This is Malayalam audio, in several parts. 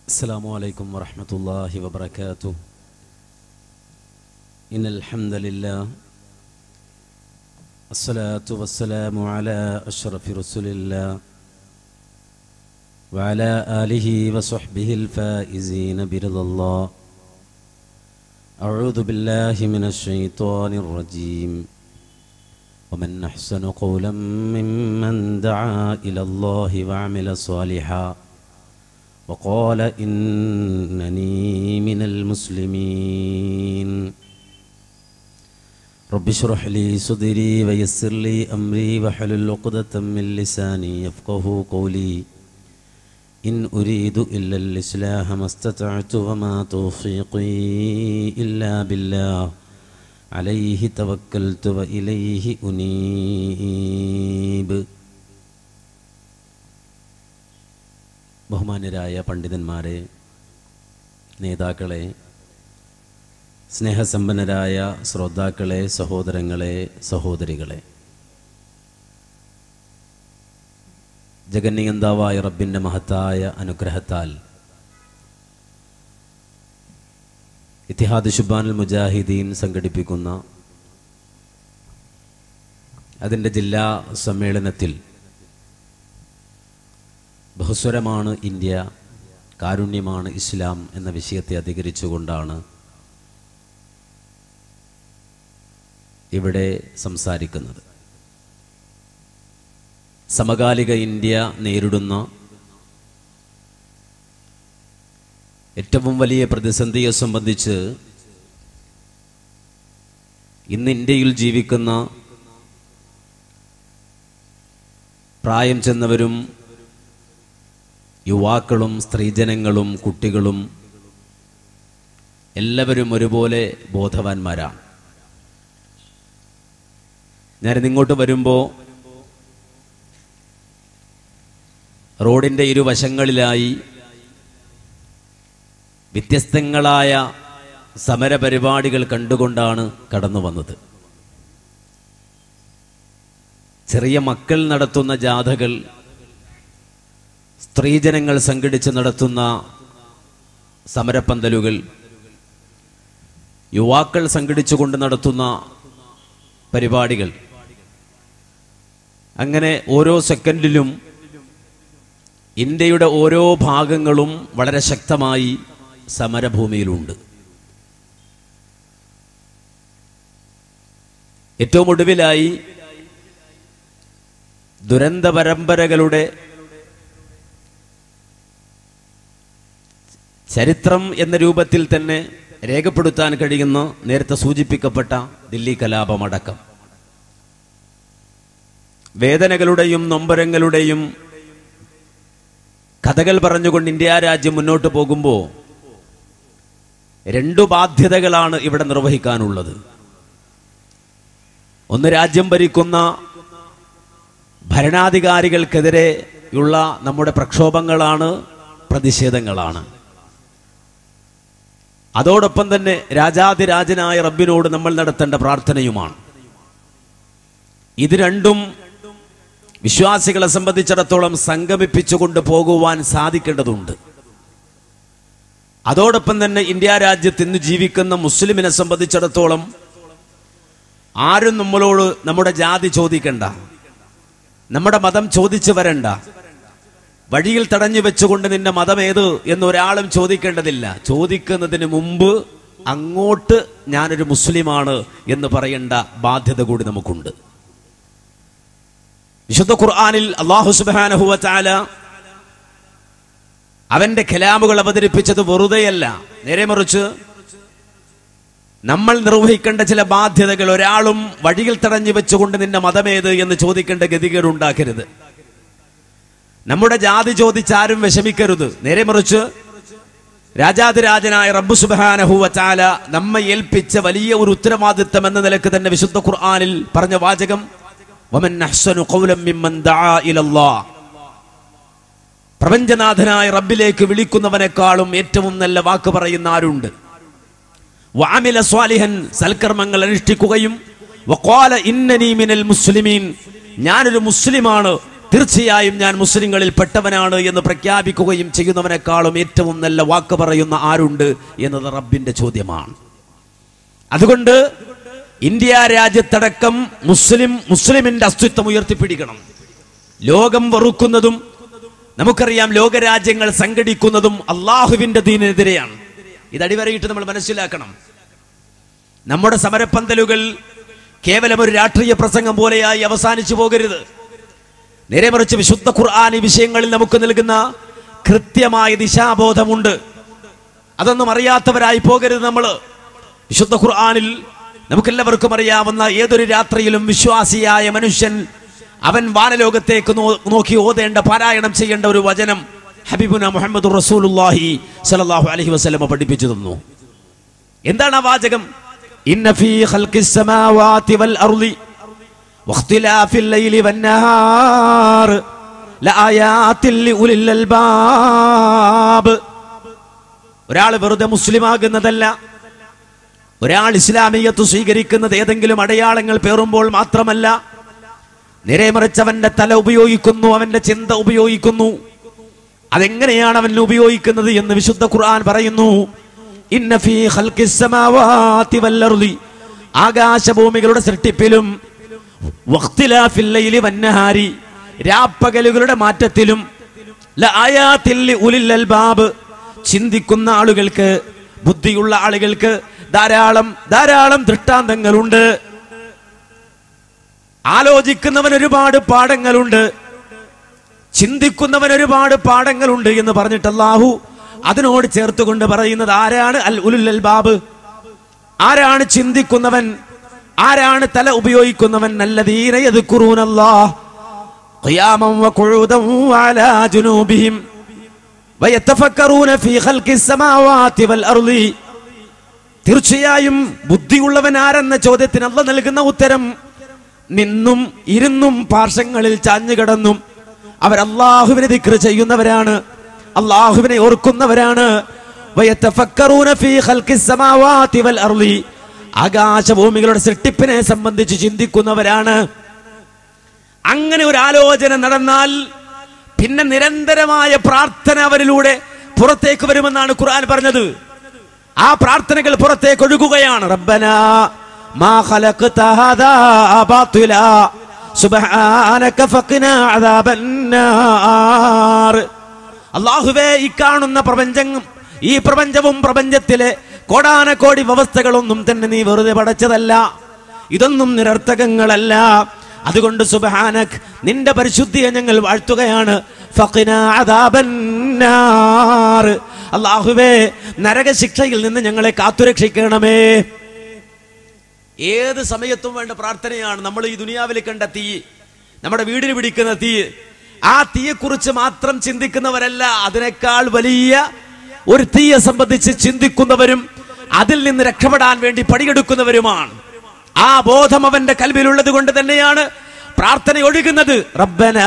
السلام عليكم ورحمة الله وبركاته إن الحمد لله الصلاة والسلام على أشرف رسل الله وعلى آله وصحبه الفائزين برضا الله أعوذ بالله من الشيطان الرجيم ومن أحسن قولا ممن دعا إلى الله وعمل صالحا وقال إنني من المسلمين رب اشرح لي صدري ويسر لي أمري واحلل عقدة من لساني يفقه قولي إن أريد إلا الإصلاح ما استطعت وما توفيقي إلا بالله عليه توكلت وإليه أنيب ബഹുമാന്യരായ പണ്ഡിതന്മാരെ നേതാക്കളെ സ്നേഹസമ്പന്നരായ ശ്രോതാക്കളെ സഹോദരങ്ങളെ സഹോദരികളെ ജഗന്നിയന്താവായ റബ്ബിൻ്റെ മഹത്തായ അനുഗ്രഹത്താൽ ഇത്തിഹാദ് ഷുബാനുൽ മുജാഹിദീൻ സംഘടിപ്പിക്കുന്ന അതിൻ്റെ ജില്ലാ സമ്മേളനത്തിൽ ബഹുസ്വരമാണ് ഇന്ത്യ കാരുണ്യമാണ് ഇസ്ലാം എന്ന വിഷയത്തെ അധികരിച്ചുകൊണ്ടാണ് ഇവിടെ സംസാരിക്കുന്നത് സമകാലിക ഇന്ത്യ നേരിടുന്ന ഏറ്റവും വലിയ പ്രതിസന്ധിയെ സംബന്ധിച്ച് ഇന്ന് ഇന്ത്യയിൽ ജീവിക്കുന്ന പ്രായം ചെന്നവരും യുവാക്കളും സ്ത്രീജനങ്ങളും കുട്ടികളും എല്ലാവരും ഒരുപോലെ ബോധവാന്മാരാണ് ഞാനിന്നിങ്ങോട്ട് വരുമ്പോൾ റോഡിൻ്റെ ഇരുവശങ്ങളിലായി വ്യത്യസ്തങ്ങളായ സമരപരിപാടികൾ കണ്ടുകൊണ്ടാണ് കടന്നു വന്നത് ചെറിയ മക്കൾ നടത്തുന്ന ജാഥകൾ സ്ത്രീജനങ്ങൾ സംഘടിച്ച് നടത്തുന്ന സമരപ്പന്തലുകൾ യുവാക്കൾ സംഘടിച്ചുകൊണ്ട് നടത്തുന്ന പരിപാടികൾ അങ്ങനെ ഓരോ സെക്കൻഡിലും ഇന്ത്യയുടെ ഓരോ ഭാഗങ്ങളും വളരെ ശക്തമായി സമരഭൂമിയിലുണ്ട് ഏറ്റവും ഒടുവിലായി ദുരന്ത പരമ്പരകളുടെ ചരിത്രം എന്ന രൂപത്തിൽ തന്നെ രേഖപ്പെടുത്താൻ കഴിയുന്ന നേരത്തെ സൂചിപ്പിക്കപ്പെട്ട ദില്ലി കലാപമടക്കം വേദനകളുടെയും നൊമ്പരങ്ങളുടെയും കഥകൾ പറഞ്ഞുകൊണ്ട് ഇന്ത്യ രാജ്യം മുന്നോട്ട് പോകുമ്പോൾ രണ്ടു ബാധ്യതകളാണ് ഇവിടെ നിർവഹിക്കാനുള്ളത് ഒന്ന് രാജ്യം ഭരിക്കുന്ന ഭരണാധികാരികൾക്കെതിരെയുള്ള നമ്മുടെ പ്രക്ഷോഭങ്ങളാണ് പ്രതിഷേധങ്ങളാണ് അതോടൊപ്പം തന്നെ രാജാതിരാജനായ റബ്ബിനോട് നമ്മൾ നടത്തേണ്ട പ്രാർത്ഥനയുമാണ് ഇത് രണ്ടും വിശ്വാസികളെ സംബന്ധിച്ചിടത്തോളം സംഗമിപ്പിച്ചുകൊണ്ട് പോകുവാൻ സാധിക്കേണ്ടതുണ്ട് അതോടൊപ്പം തന്നെ ഇന്ത്യ രാജ്യത്ത് ഇന്ന് ജീവിക്കുന്ന മുസ്ലിമിനെ സംബന്ധിച്ചിടത്തോളം ആരും നമ്മളോട് നമ്മുടെ ജാതി ചോദിക്കണ്ട നമ്മുടെ മതം ചോദിച്ചു വരണ്ട വഴിയിൽ തടഞ്ഞു വെച്ചുകൊണ്ട് നിന്റെ മതം ഏത് എന്ന് ഒരാളും ചോദിക്കേണ്ടതില്ല ചോദിക്കുന്നതിന് മുമ്പ് അങ്ങോട്ട് ഞാനൊരു മുസ്ലിമാണ് എന്ന് പറയേണ്ട ബാധ്യത കൂടി നമുക്കുണ്ട് വിശുദ്ധ ഖുർആാനിൽ അള്ളാഹു സുബാനഹുവ ചാല അവന്റെ ഖലാമുകൾ അവതരിപ്പിച്ചത് വെറുതെയല്ല നേരെ മറിച്ച് നമ്മൾ നിർവഹിക്കേണ്ട ചില ബാധ്യതകൾ ഒരാളും വഴിയിൽ തടഞ്ഞു വെച്ചുകൊണ്ട് നിന്റെ മതമേത് എന്ന് ചോദിക്കേണ്ട ഗതികേട് ഉണ്ടാക്കരുത് നമ്മുടെ ജാതി ചോദിച്ചാരും വിഷമിക്കരുത് നേരെ മറിച്ച് രാജാതിരാജനായ റബ്ബു സുബാനഹുവ ചാല നമ്മെ ഏൽപ്പിച്ച വലിയ ഒരു ഉത്തരവാദിത്തം എന്ന നിലക്ക് തന്നെ വിശുദ്ധ ഖുർആാനിൽ പറഞ്ഞ വാചകം വമൻ അഹ്സനു ഖൗലം മിമ്മൻ ദആ ഇലല്ലാഹ് പ്രപഞ്ചനാഥനായ റബ്ബിലേക്ക് വിളിക്കുന്നവനേക്കാളും ഏറ്റവും നല്ല വാക്ക് പറയുന്ന ആരുണ്ട് വാമില സ്വാലിഹൻ സൽക്കർമ്മങ്ങൾ അനുഷ്ഠിക്കുകയും വഖാല ഇന്നനി മിനൽ മുസ്ലിമീൻ ഞാനൊരു മുസ്ലിമാണ് തീർച്ചയായും ഞാൻ മുസ്ലിങ്ങളിൽ പെട്ടവനാണ് എന്ന് പ്രഖ്യാപിക്കുകയും ചെയ്യുന്നവനേക്കാളും ഏറ്റവും നല്ല വാക്ക് പറയുന്ന ആരുണ്ട് എന്നത് റബ്ബിന്റെ ചോദ്യമാണ് അതുകൊണ്ട് ഇന്ത്യ രാജ്യത്തടക്കം മുസ്ലിം മുസ്ലിമിന്റെ അസ്തിത്വം ഉയർത്തിപ്പിടിക്കണം ലോകം വെറുക്കുന്നതും നമുക്കറിയാം ലോകരാജ്യങ്ങൾ സംഘടിക്കുന്നതും അള്ളാഹുവിന്റെ ദീനെതിരെയാണ് ഇത് അടിവരയിട്ട് നമ്മൾ മനസ്സിലാക്കണം നമ്മുടെ സമരപ്പന്തലുകൾ കേവലം ഒരു രാഷ്ട്രീയ പ്രസംഗം പോലെയായി അവസാനിച്ചു പോകരുത് നേരെ മറിച്ച് വിശുദ്ധ ഖുർആൻ ഈ വിഷയങ്ങളിൽ നമുക്ക് നൽകുന്ന കൃത്യമായ ദിശാബോധമുണ്ട് അതൊന്നും അറിയാത്തവരായി പോകരുത് നമ്മൾ വിശുദ്ധ ഖുർആനിൽ നമുക്കെല്ലാവർക്കും അറിയാവുന്ന ഏതൊരു രാത്രിയിലും വിശ്വാസിയായ മനുഷ്യൻ അവൻ വാനലോകത്തേക്ക് നോ- നോക്കി ഓതേണ്ട പാരായണം ചെയ്യേണ്ട ഒരു വചനം ഹബീബുന മുഹമ്മദ് റസൂലുള്ളാഹി സല്ലല്ലാഹു അലൈഹി വസല്ലമ പഠിപ്പിച്ചു തന്നു എന്താണ് ആ വാചകം ഇന്ന ഫീ ഖൽഖിസ് സമാവാതി വൽ അർളി വഖ്തിലാഫിൽ ലൈലി വന്നഹാർ ലആയാത്തിൽ ലിഉലിൽ അൽബാബ് ഒരാൾ വെറുതെ മുസ്ലിമാകുന്നതല്ല ഒരാൾ ഇസ്ലാമിയത്ത് സ്വീകരിക്കുന്നത് ഏതെങ്കിലും അടയാളങ്ങൾ പേറുമ്പോൾ മാത്രമല്ല നേരെ മറിച്ച് അവന്റെ തല ഉപയോഗിക്കുന്നു അവന്റെ ചിന്ത ഉപയോഗിക്കുന്നു അതെങ്ങനെയാണ് അവൻ ഉപയോഗിക്കുന്നത് എന്ന് വിശുദ്ധ ഖുർആൻ പറയുന്നു ഇന്ന ഫീ ഖൽഖിസ് സമാവാതി വൽ അർളി ആകാശഭൂമികളുടെ സൃഷ്ടിപ്പിലും വഖ്തിലാഫിൽ ലൈലി വന്നഹാരി രാപ്പകലുകളുടെ മാറ്റത്തിലും ലആയാത്തിൽ ലിഉലിൽ അൽബാബ് ചിന്തിക്കുന്ന ആളുകൾക്ക് ബുദ്ധിയുള്ള ആളുകൾക്ക് ധാരാളം ധാരാളം ദൃഷ്ടാന്തങ്ങളുണ്ട് ആലോചിക്കുന്നവൻ ഒരുപാട് പാഠങ്ങളുണ്ട് ചിന്തിക്കുന്നവൻ ഒരുപാട് പാഠങ്ങളുണ്ട് എന്ന് പറഞ്ഞിട്ട് അല്ലാഹു അതിനോട് ചേർത്തുകൊണ്ട് പറയുന്നത് ആരാണ് അൽ ഉലുൽ അൽബാബ് ആരാണ് ചിന്തിക്കുന്നവൻ ആരാണ് തല ഉപയോഗിക്കുന്നവൻ നല്ലതീന യദ്കുറൂനല്ലാഹ് ഖിയാമൻ വഖുഊദൻ വഅലാ ജുനൂബിഹിം വയതഫക്കറൂന ഫീ ഖൽഖിസ് സമാവാതി വൽ അർളി തീർച്ചയായും ബുദ്ധിയുള്ളവൻ ആരെന്ന ചോദ്യത്തിന് അല്ല നൽകുന്ന ഉത്തരം നിന്നും ഇരുന്നും പാർശ്വങ്ങളിൽ ചാഞ്ഞു കിടന്നും അവർ അള്ളാഹുവിനെ ദിക്ർ ചെയ്യുന്നവരാണ് അള്ളാഹുവിനെ ഓർക്കുന്നവരാണ് വയതഫക്കറൂന ഫീ ഖൽഖിസ് സമാവാതി വൽ അർളി ആകാശഭൂമികളുടെ സൃഷ്ടിപ്പിനെ സംബന്ധിച്ച് ചിന്തിക്കുന്നവരാണ് അങ്ങനെ ഒരു ആലോചന നടന്നാൽ പിന്നെ നിരന്തരമായ പ്രാർത്ഥന അവരിലൂടെ പുറത്തേക്ക് വരുമെന്നാണ് ഖുർആൻ പറഞ്ഞത് ആ പ്രാർത്ഥനകൾ പുറത്തേക്ക് ഒഴുകുകയാണ് റബ്ബന മാ ഖലഖ്ത ഹാദാ ബാത്തിലാ സുബ്ഹാനക ഫഖിനാ അദാബന്നാർ അല്ലാഹുവേ ഈ കാണുന്ന പ്രപഞ്ചം ഈ പ്രപഞ്ചവും പ്രപഞ്ചത്തിലെ കോടാനക്കോടി വ്യവസ്ഥകളൊന്നും തന്നെ നീ വെറുതെ പടച്ചതല്ല ഇതൊന്നും നിരർത്ഥകങ്ങളല്ല അതുകൊണ്ട് സുബഹാനക് നിന്റെ പരിശുദ്ധിയെ ഞങ്ങൾ വാഴ്ത്തുകയാണ് ഫഖിനാ അദാബന്നാർ. അല്ലാഹുവേ നരകശിക്ഷയിൽ നിന്ന് ഞങ്ങളെ കാത്തുരക്ഷിക്കണമേ ഏത് സമയത്തും വേണ്ട പ്രാർത്ഥനയാണ് നമ്മൾ ഈ ദുനിയാവിൽ കണ്ട തീ നമ്മുടെ വീടിന് പിടിക്കുന്ന തീ ആ തീയെക്കുറിച്ച് മാത്രം ചിന്തിക്കുന്നവരല്ല അതിനേക്കാൾ വലിയ ഒരു തീയെ സംബന്ധിച്ച് ചിന്തിക്കുന്നവരും അതിൽ നിന്ന് രക്ഷപ്പെടാൻ വേണ്ടി പണിയെടുക്കുന്നവരുമാണ് ആ ബോധം അവന്റെ കൽവിലുള്ളത് കൊണ്ട് തന്നെയാണ് പ്രാർത്ഥന ഒഴുകുന്നത് റബ്ബനാ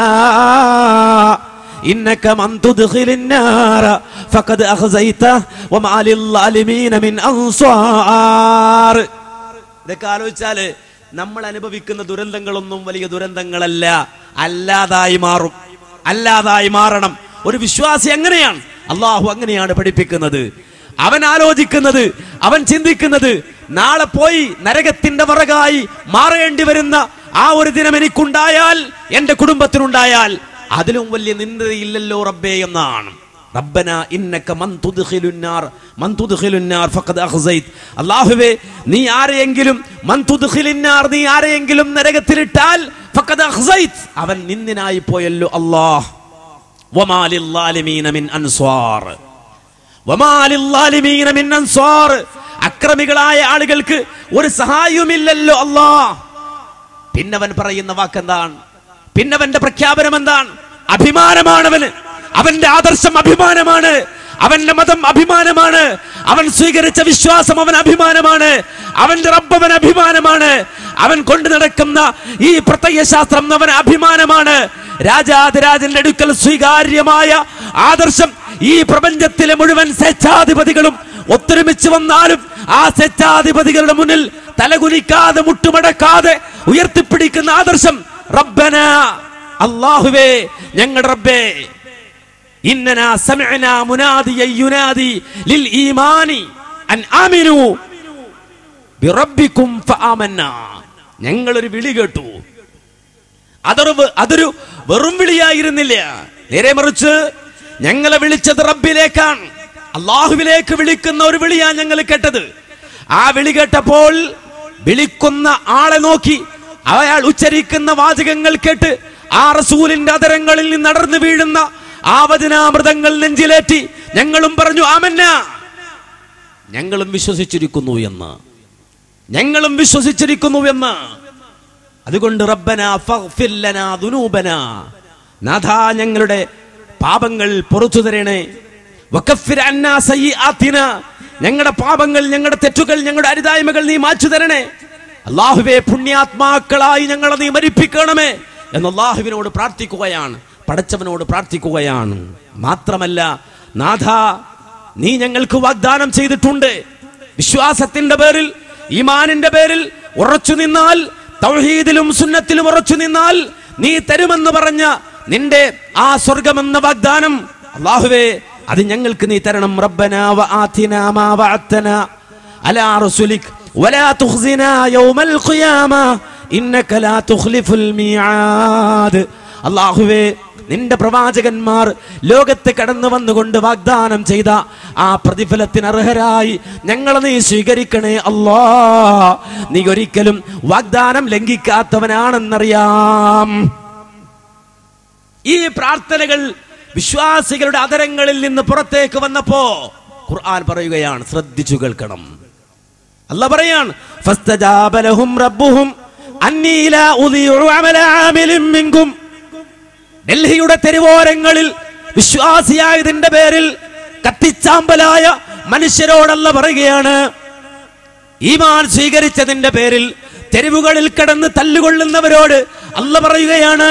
إنك من تدخل النار فقد أخزيته وما للظالمين من أنصار ഇതൊക്കെ ആലോചിച്ചാല് നമ്മൾ അനുഭവിക്കുന്ന ദുരന്തങ്ങളൊന്നും വലിയ ദുരന്തങ്ങളല്ല അല്ലാതായി മാറും അല്ലാതായി മാറണം ഒരു വിശ്വാസി അങ്ങനെയാണ് അള്ളാഹു അങ്ങനെയാണ് പഠിപ്പിക്കുന്നത് അവൻ ആലോചിക്കുന്നത് അവൻ ചിന്തിക്കുന്നത് നാളെ പോയി നരകത്തിന്റെ വറകായി മാറേണ്ടി വരുന്ന ആ ഒരു ദിനം എനിക്കുണ്ടായാൽ എന്റെ കുടുംബത്തിനുണ്ടായാൽ അതിലും വലിയ നിന്ദയില്ലല്ലോ റബ്ബേ എന്നാണ് റബ്ബന ഇന്നക മൻ തുദ്ഖിലുന്നാർ മൻ തുദ്ഖിലുന്നാർ ഫഖദ് അഖ്സൈത് അല്ലാഹുവേ നീ ആരെയെങ്കിലും മൻ തുദ്ഖിലുന്നാർ നീ ആരെയെങ്കിലും നരകത്തിലിട്ടാൽ ഫഖദ് അഖ്സൈത് അവൻ നിന്ദിനായി പോയല്ലോ അല്ലാഹ് വമാ ലിൽസാലിമീന മിൻ അൻസ്വാർ വമാ ലിൽസാലിമീന മിൻ അൻസ്വാർ അക്രമികളായ ആളുകൾക്ക് ഒരു സഹായവുമില്ലല്ലോ അല്ലാഹ് പിന്നവൻ പറയുന്ന വാക്കെന്താണ് പിന്നവന്റെ പ്രഖ്യാപനം എന്താണ് അഭിമാനമാണവന് അവന്റെ ആദർശം അഭിമാനമാണ് അവന്റെ മതം അഭിമാനമാണ് അവൻ സ്വീകരിച്ച വിശ്വാസം അവൻ അഭിമാനമാണ് അവന്റെ റബ്ബ് അവൻ അഭിമാനമാണ് അവൻ കൊണ്ടു നടക്കുന്ന ഈ പ്രത്യയശാസ്ത്രം അവൻ അഭിമാനമാണ് രാജാതിരാജന്റെ അടുക്കൽ സ്വീകാര്യമായ ആദർശം ഈ പ്രപഞ്ചത്തിലെ മുഴുവൻ സ്വേച്ഛാധിപതികളും ഒത്തൊരുമിച്ച് വന്നാലും ആ സ്വേച്ഛാധിപതികളുടെ മുന്നിൽ തലകുനിക്കാതെ മുട്ടുമടക്കാതെ ഉയർത്തിപ്പിടിക്കുന്ന ആദർശം റബ്ബന അള്ളാഹുവേ ഞങ്ങളുടെ റബ്ബേ ഇന്നനാ സമിഅനാ മുനാദിയ യുനാദി ലിൽ ഈമാനി അൻ ആമിനു ബിറബ്ബിക്കും ഫആമന്ന ഞങ്ങളൊരു വിളി കേട്ടു അതൊരു വെ- അതൊരു വെറും വിളിയായിരുന്നില്ല നേരെ മറിച്ച് ഞങ്ങളെ വിളിച്ചത് റബ്ബിലേക്കാണ് അള്ളാഹുവിലേക്ക് വിളിക്കുന്ന ഒരു വിളിയാ ഞങ്ങൾ കേട്ടത് ആ വിളി കേട്ടപ്പോൾ വിളിക്കുന്ന ആളെ നോക്കി അയാൾ ഉച്ചരിക്കുന്ന വാചകങ്ങൾ കേട്ട് ആ റസൂലിന്റെ അതരങ്ങളിൽ നിന്ന് നടന്നു വീഴുന്ന ആ വചനാമൃതങ്ങൾ നെഞ്ചിലേറ്റി ഞങ്ങളും പറഞ്ഞു ആമന്ന ഞങ്ങളും വിശ്വസിച്ചിരിക്കുന്നു എന്ന് ഞങ്ങളും വിശ്വസിച്ചിരിക്കുന്നു എന്ന് അതുകൊണ്ട് റബ്ബന ഫഗ്ഫിർ ലനാ ദുനൂബന നാഥാ ഞങ്ങളുടെ പാപങ്ങൾ പുറത്തു തരണേ വകഫിർ അന്നാ സയ്യിആത്തിന ഞങ്ങളുടെ പാപങ്ങൾ ഞങ്ങളുടെ തെറ്റുകൾ ഞങ്ങളുടെ അരുതായ്മകൾ നീ മാച്ചു തരണേ അള്ളാഹുവേ പുണ്യാത്മാക്കളായി ഞങ്ങളെ നീ മരിപ്പിക്കണമേ എന്ന് അള്ളാഹുവിനോട് പ്രാർത്ഥിക്കുകയാണ് പടച്ചവനോട് പ്രാർത്ഥിക്കുകയാണ് മാത്രമല്ല നാഥ നീ ഞങ്ങൾക്ക് വാഗ്ദാനം ചെയ്തിട്ടുണ്ട് വിശ്വാസത്തിന്റെ പേരിൽ ഈമാനിന്റെ പേരിൽ ഉറച്ചു നിന്നാൽ തൗഹീദിലും സുന്നത്തിലും ഉറച്ചു നിന്നാൽ നീ തരുമെന്ന് പറഞ്ഞ നിന്റെ ആ സ്വർഗമെന്ന വാഗ്ദാനം അള്ളാഹുവേ അത് ഞങ്ങൾക്ക് നീ തരണം റബ്ബന വ ആതിന മാ വഅദ്തന അലാ റസുലിക് വലാ തുഖ്സിന യൗമൽ ഖിയാമ ഇന്നക ലാ തുഖ്ലിഫുൽ മീആദ് അള്ളാഹുവേ നിന്റെ പ്രവാചകന്മാർ ലോകത്ത് കടന്നു വന്നുകൊണ്ട് വാഗ്ദാനം ചെയ്ത ആ പ്രതിഫലത്തിന് അർഹരായി ഞങ്ങളെ നീ സ്വീകരിക്കണേ അല്ലാ നീ ഒരിക്കലും വാഗ്ദാനം ലംഘിക്കാത്തവനാണെന്നറിയാം ഈ പ്രാർത്ഥനകൾ വിശ്വാസികളുടെ അതരങ്ങളിൽ നിന്ന് പുറത്തേക്ക് വന്നപ്പോ ഖുർആൻ പറയുകയാണ് ശ്രദ്ധിച്ചു കേൾക്കണം അല്ല പറയാണ് ഫസ്തജാബ ലഹും റബ്ബുഹും അന്നീ ലാ ഉദിഉ അമല ആമിലിൻ മിൻകും ഡൽഹിയുടെ തെരുവോരങ്ങളിൽ വിശ്വാസിയായതിന്റെ പേരിൽ കത്തിച്ചാമ്പലായ മനുഷ്യരോടല്ല പറയുകയാണ് ഈമാൻ സ്വീകരിച്ചതിന്റെ പേരിൽ തെരുവുകളിൽ കിടന്ന് തല്ലുകൊള്ളുന്നവരോട് അല്ല പറയുകയാണ്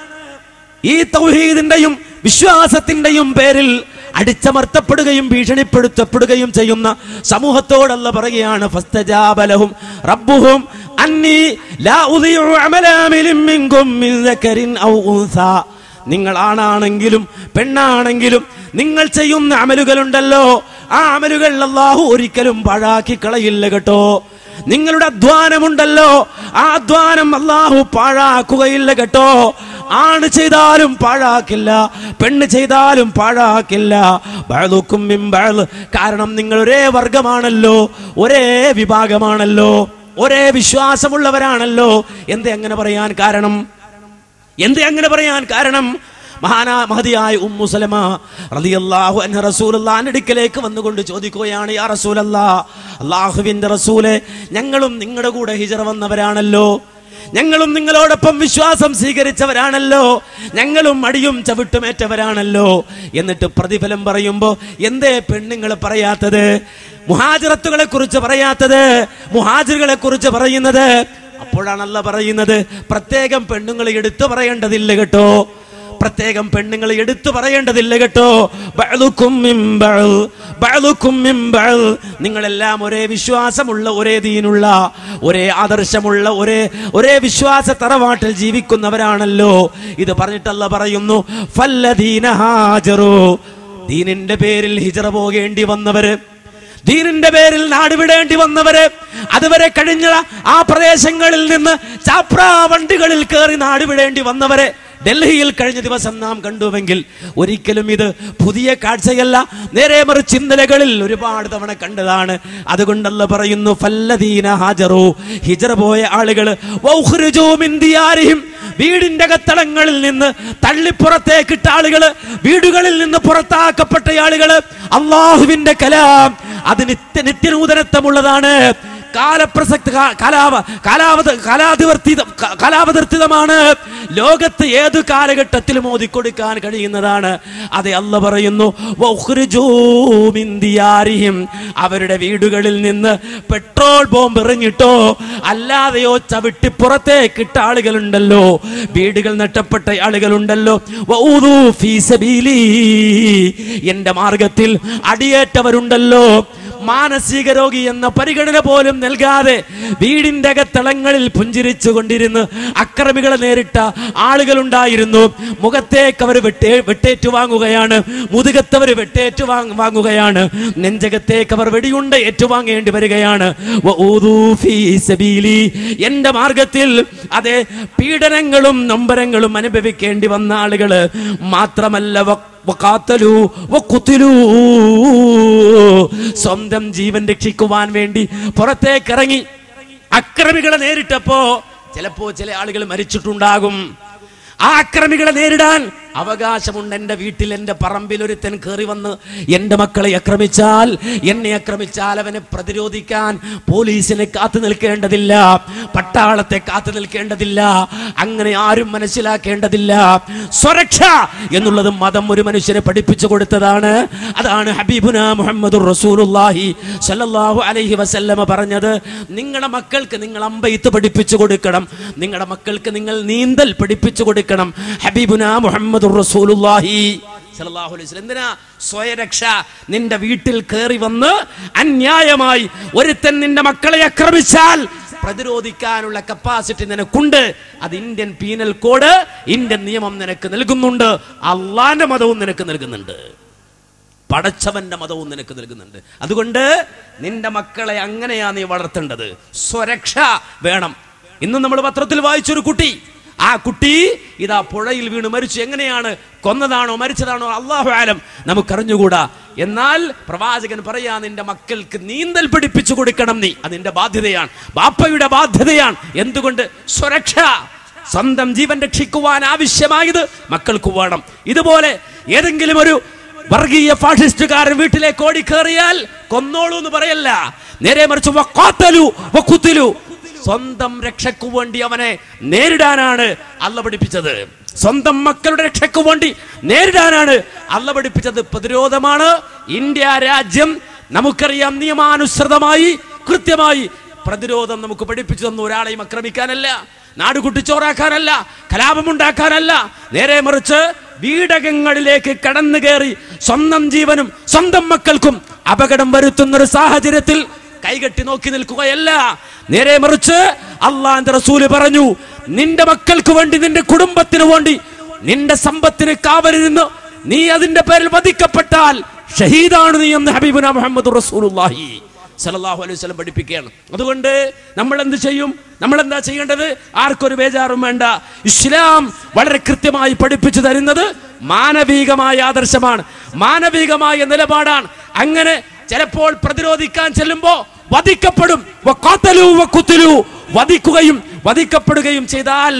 ഈ തൗഹീദിന്റെയും വിശ്വാസത്തിന്റെയും പേരിൽ അടിച്ചമർത്തപ്പെടുകയും ഭീഷണിപ്പെടുത്തപ്പെടുകയും ചെയ്യുന്ന സമൂഹത്തോടല്ല പറയുകയാണ് ഫസ്തജാബലഹും റബ്ബുഹും അന്നി ലാ ഉദിഉ അമല ആമിലിൻ മിൻകും മിൻ ദക്കരിൻ ഔ ഉൻസാ നിങ്ങൾ ആണാണെങ്കിലും പെണ്ണാണെങ്കിലും നിങ്ങൾ ചെയ്യുന്ന അമലുകളുണ്ടല്ലോ ആ അമലുകൾ അല്ലാഹു ഒരിക്കലും പാഴാക്കി കളയില്ല കേട്ടോ നിങ്ങളുടെ അധ്വാനമുണ്ടല്ലോ ആ അധ്വാനം അല്ലാഹു പാഴാക്കുകയില്ല കേട്ടോ ആണ് ചെയ്താലും പാഴാക്കില്ല പെണ്ണ് ചെയ്താലും പാഴാക്കില്ല ബഅദുക്കും മിൻ ബഅദ്. കാരണം നിങ്ങൾ ഒരേ വർഗമാണല്ലോ ഒരേ വിഭാഗമാണല്ലോ ഒരേ വിശ്വാസമുള്ളവരാണല്ലോ എന്തേ അങ്ങനെ പറയാൻ കാരണം എന്തേ അങ്ങനെ പറയാൻ കാരണം മഹാനാ മഹതിയായ ഉമ്മു സലമ റളിയല്ലാഹു അൻഹ റസൂലുള്ളാഹിന്റെ അടുക്കലേക്ക് വന്നുകൊണ്ട് ചോദിക്കുകയാണ് യാ റസൂലല്ലാ അള്ളാഹുവിന്റെ റസൂലെ ഞങ്ങളും നിങ്ങളുടെ കൂടെ ഹിജറ വന്നവരാണല്ലോ ഞങ്ങളും നിങ്ങളോടൊപ്പം വിശ്വാസം സ്വീകരിച്ചവരാണല്ലോ ഞങ്ങളും അടിയും ചവിട്ടുമേറ്റവരാണല്ലോ എന്നിട്ട് പ്രതിഫലം പറയുമ്പോ എന്തേ പെണ്ണുങ്ങൾ പറയാത്തത് മുഹാജിറത്തുകളെ കുറിച്ച് പറയാത്തത് മുഹാജിറുകളെ കുറിച്ച് പറയുന്നത് അപ്പോഴാണല്ല പറയുന്നത് പ്രത്യേകം പെണ്ണുങ്ങൾ എടുത്തു പറയേണ്ടതില്ല കേട്ടോ പ്രത്യേകം പെണ്ണുങ്ങൾ എടുത്തു പറയേണ്ടതില്ല കേട്ടോ ബഅ്ദുക്കും മിൻ ബഅദ്, ബഅ്ദുക്കും മിൻ ബഅദ്. നിങ്ങളെല്ലാം ഒരേ വിശ്വാസമുള്ള ഒരേ ദീനുള്ള ഒരേ ആദർശമുള്ള ഒരേ ഒരേ വിശ്വാസ തറവാട്ടിൽ ജീവിക്കുന്നവരാണല്ലോ ഇത് പറഞ്ഞിട്ടല്ല പറയുന്നു ഫല്ലദീന ഹാജറു ദീനിന്റെ പേരിൽ ഹിജറ പോകേണ്ടി വന്നവര് ദീനിന്റെ പേരിൽ നാടുവിടേണ്ടി വന്നവര് അതുവരെ കഴിഞ്ഞ ആ പ്രദേശങ്ങളിൽ നിന്ന് ചാപ്രാ വണ്ടികളിൽ കയറി നാടുവിടേണ്ടി വന്നവരെ ഡൽഹിയിൽ കഴിഞ്ഞ ദിവസം നാം കണ്ടുവെങ്കിൽ ഒരിക്കലും ഇത് പുതിയ കാഴ്ചയല്ല നേരെ മറിച്ച് ഇന്നലകളിൽ ഒരുപാട് തവണ കണ്ടതാണ് അതുകൊണ്ടല്ല പറയുന്നു ഫല്ലദീന ഹാജറു ഹിജറ പോയ ആളുകൾ വീടിന്റെ അകത്തളങ്ങളിൽ നിന്ന് തള്ളിപ്പുറത്തേക്കിട്ട ആളുകള് വീടുകളിൽ നിന്ന് പുറത്താക്കപ്പെട്ട ആളുകള് അള്ളാഹുവിന്റെ കലാം അത് നിത്യ നിത്യനൂതനത്വമുള്ളതാണ് കാലപ്രസക്ത കാ- കാലാവ കാലാവധ കാലാധിവർത്തിത ക- കാലാവധിർത്തിതമാണ് ലോകത്ത് ഏതു കാലഘട്ടത്തിലും ഓതിക്കൊടുക്കാൻ കഴിയുന്നതാണ് അതെ അല്ല പറയുന്നു വൗഖ്രിജൂ മിൻ ദിയാരിഹിം. അവരുടെ വീടുകളിൽ നിന്ന് പെട്രോൾ ബോംബ് എറിഞ്ഞിട്ടോ അല്ലാതെയോ ചവിട്ടി പുറത്തേക്കിട്ട ആളുകളുണ്ടല്ലോ വീടുകൾ നഷ്ടപ്പെട്ട ആളുകളുണ്ടല്ലോ വഊദൂ ഫീ സബീലി. എന്റെ മാർഗത്തിൽ അടിയേറ്റവരുണ്ടല്ലോ മാനസിക രോഗി എന്ന പരിഗണന പോലും നൽകാതെ വീടിന്റെ അകത്തളങ്ങളിൽ പുഞ്ചിരിച്ചു കൊണ്ടിരുന്ന് അക്രമികളെ നേരിട്ട ആളുകളുണ്ടായിരുന്നു മുഖത്തേക്ക് അവർ വെട്ടേ വെട്ടേറ്റു വാങ്ങുകയാണ് മുതുകത്തവർ വെട്ടേറ്റു വാങ് വാങ്ങുകയാണ് നെഞ്ചകത്തേക്ക് അവർ വെടിയുണ്ട് ഏറ്റുവാങ്ങേണ്ടി വരികയാണ് വഊദൂ ഫീ സബീലി. എന്റെ മാർഗത്തിൽ അതെ പീഡനങ്ങളും നൊമ്പരങ്ങളും അനുഭവിക്കേണ്ടി വന്ന ആളുകള് മാത്രമല്ല വ- വഖാത്തലൂ വഖുതിലൂ. സ്വന്തം ജീവൻ രക്ഷിക്കുവാൻ വേണ്ടി പുറത്തേക്കിറങ്ങി അക്രമികളെ നേരിട്ടപ്പോ ചിലപ്പോ ചില ആളുകൾ മരിച്ചിട്ടുണ്ടാകും ആ അക്രമികളെ നേരിടാൻ അവകാശമുണ്ട് എൻ്റെ വീട്ടിൽ എൻ്റെ പറമ്പിൽ ഒരുത്തൻ കയറി വന്ന് എൻ്റെ മക്കളെ ആക്രമിച്ചാൽ എന്നെ ആക്രമിച്ചാൽ അവനെ പ്രതിരോധിക്കാൻ പോലീസിനെ കാത്തു നിൽക്കേണ്ടതില്ല പട്ടാളത്തെ കാത്തു നിൽക്കേണ്ടതില്ല അങ്ങനെ ആരും മനസ്സിലാക്കേണ്ടതില്ല സ്വരക്ഷ എന്നുള്ളത് മതം ഒരു മനുഷ്യനെ പഠിപ്പിച്ചു കൊടുത്തതാണ് അതാണ് ഹബീബുന മുഹമ്മദ് റസൂലുള്ളാഹി സല്ലല്ലാഹു അലൈഹി വസല്ലമ പറഞ്ഞത് നിങ്ങളുടെ മക്കൾക്ക് നിങ്ങൾ അമ്പെയ്ത്ത് പഠിപ്പിച്ചു കൊടുക്കണം നിങ്ങളുടെ മക്കൾക്ക് നിങ്ങൾ നീന്തൽ പഠിപ്പിച്ചു കൊടുക്കണം ഹബീബുന മുഹമ്മദ് റസൂലുള്ളാഹി സല്ലല്ലാഹു അലൈഹി വസല്ലം എന്തിനാ സ്വയരക്ഷ നിന്റെ വീട്ടിൽ കയറി വന്ന് അന്യായമായി ഒരുത്തൻ നിന്റെ മക്കളെ ആക്രമിച്ചാൽ പ്രതിരോധിക്കാനുള്ള കപ്പാസിറ്റി നിനക്കുണ്ട് അത് ഇന്ത്യൻ പീനൽ കോഡ് ഇന്ത്യൻ നിയമം നിനക്ക് നൽകുന്നുണ്ട് അള്ളാന്റെ മതവും നിനക്ക് നൽകുന്നുണ്ട് പടച്ചവന്റെ മതവും നിനക്ക് നൽകുന്നുണ്ട് അതുകൊണ്ട് നിന്റെ മക്കളെ അങ്ങനെയാ നീ വളർത്തേണ്ടത് സ്വരക്ഷ വേണം ഇന്ന് നമ്മൾ പത്രത്തിൽ വായിച്ചൊരു കുട്ടി ആ കുട്ടി ഇതാ പുഴയിൽ വീണ് മരിച്ചു എങ്ങനെയാണ് കൊന്നതാണോ മരിച്ചതാണോ അള്ളാഹു ആലം നമുക്കറിഞ്ഞുകൂടാ എന്നാൽ പ്രവാചകൻ പറയാ നിന്റെ മക്കൾക്ക് നീന്തൽ പഠിപ്പിച്ചു കൊടുക്കണം നീ അതിന്റെ ബാധ്യതയാണ് ബാപ്പയുടെ ബാധ്യതയാണ് എന്തുകൊണ്ട് സുരക്ഷ സ്വന്തം ജീവൻ രക്ഷിക്കുവാൻ ആവശ്യമായത് മക്കൾക്ക് വേണം ഇതുപോലെ ഏതെങ്കിലും ഒരു വർഗീയ ഫാഷിസ്റ്റുകാരൻ വീട്ടിലേക്ക് ഓടിക്കേറിയാൽ കൊന്നോളൂ എന്ന് പറയല്ല നേരെ മറിച്ച് വഖാത്തലു വഖുത്തിലു സ്വന്തം രക്ഷയ്ക്കു വേണ്ടി അവനെ നേരിടാനാണ് അല്ല പഠിപ്പിച്ചത് സ്വന്തം മക്കളുടെ രക്ഷയ്ക്കു വേണ്ടി നേരിടാനാണ് അല്ല പഠിപ്പിച്ചത് പ്രതിരോധമാണ് ഇന്ത്യ രാജ്യം നമുക്കറിയാം നിയമാനുസൃതമായി കൃത്യമായി പ്രതിരോധം നമുക്ക് പഠിപ്പിച്ചു തന്നു ഒരാളെയും ആക്രമിക്കാനല്ല നാട് കുട്ടിച്ചോറാക്കാനല്ല കലാപമുണ്ടാക്കാനല്ല നേരെ മറിച്ച് വീടകങ്ങളിലേക്ക് കടന്നു കയറി സ്വന്തം ജീവനും സ്വന്തം മക്കൾക്കും അപകടം വരുത്തുന്ന ഒരു സാഹചര്യത്തിൽ കൈകെട്ടി നോക്കി നിൽക്കുകയല്ല നേരെ മറിച്ച് അള്ളാന്റെ റസൂല് പറഞ്ഞു നിന്റെ മക്കൾക്ക് വേണ്ടി നിന്റെ കുടുംബത്തിന് വേണ്ടി നിന്റെ സമ്പത്തിന് കാവലിരുന്ന് നീ അതിന്റെ പേരിൽ വധിക്കപ്പെട്ടാൽ ഷഹീദാണ് നീ എന്ന് ഹബീബുന മുഹമ്മദ് റസൂലുള്ളാഹി സല്ലല്ലാഹു അലൈഹി വസല്ലം പഠിപ്പിക്കുകയാണ് അതുകൊണ്ട് നമ്മൾ എന്ത് ചെയ്യും നമ്മൾ എന്താ ചെയ്യേണ്ടത് ആർക്കൊരു ബേജാറും വേണ്ട ഇസ്ലാം വളരെ കൃത്യമായി പഠിപ്പിച്ചു തരുന്നത് മാനവികമായ ആദർശമാണ് മാനവികമായ നിലപാടാണ് അങ്ങനെ ചിലപ്പോൾ പ്രതിരോധിക്കാൻ ചെല്ലുമ്പോ വധിക്കപ്പെടും വഖാത്തലൂ വഖുത്തിലൂ. വധിക്കുകയും വധിക്കപ്പെടുകയും ചെയ്താൽ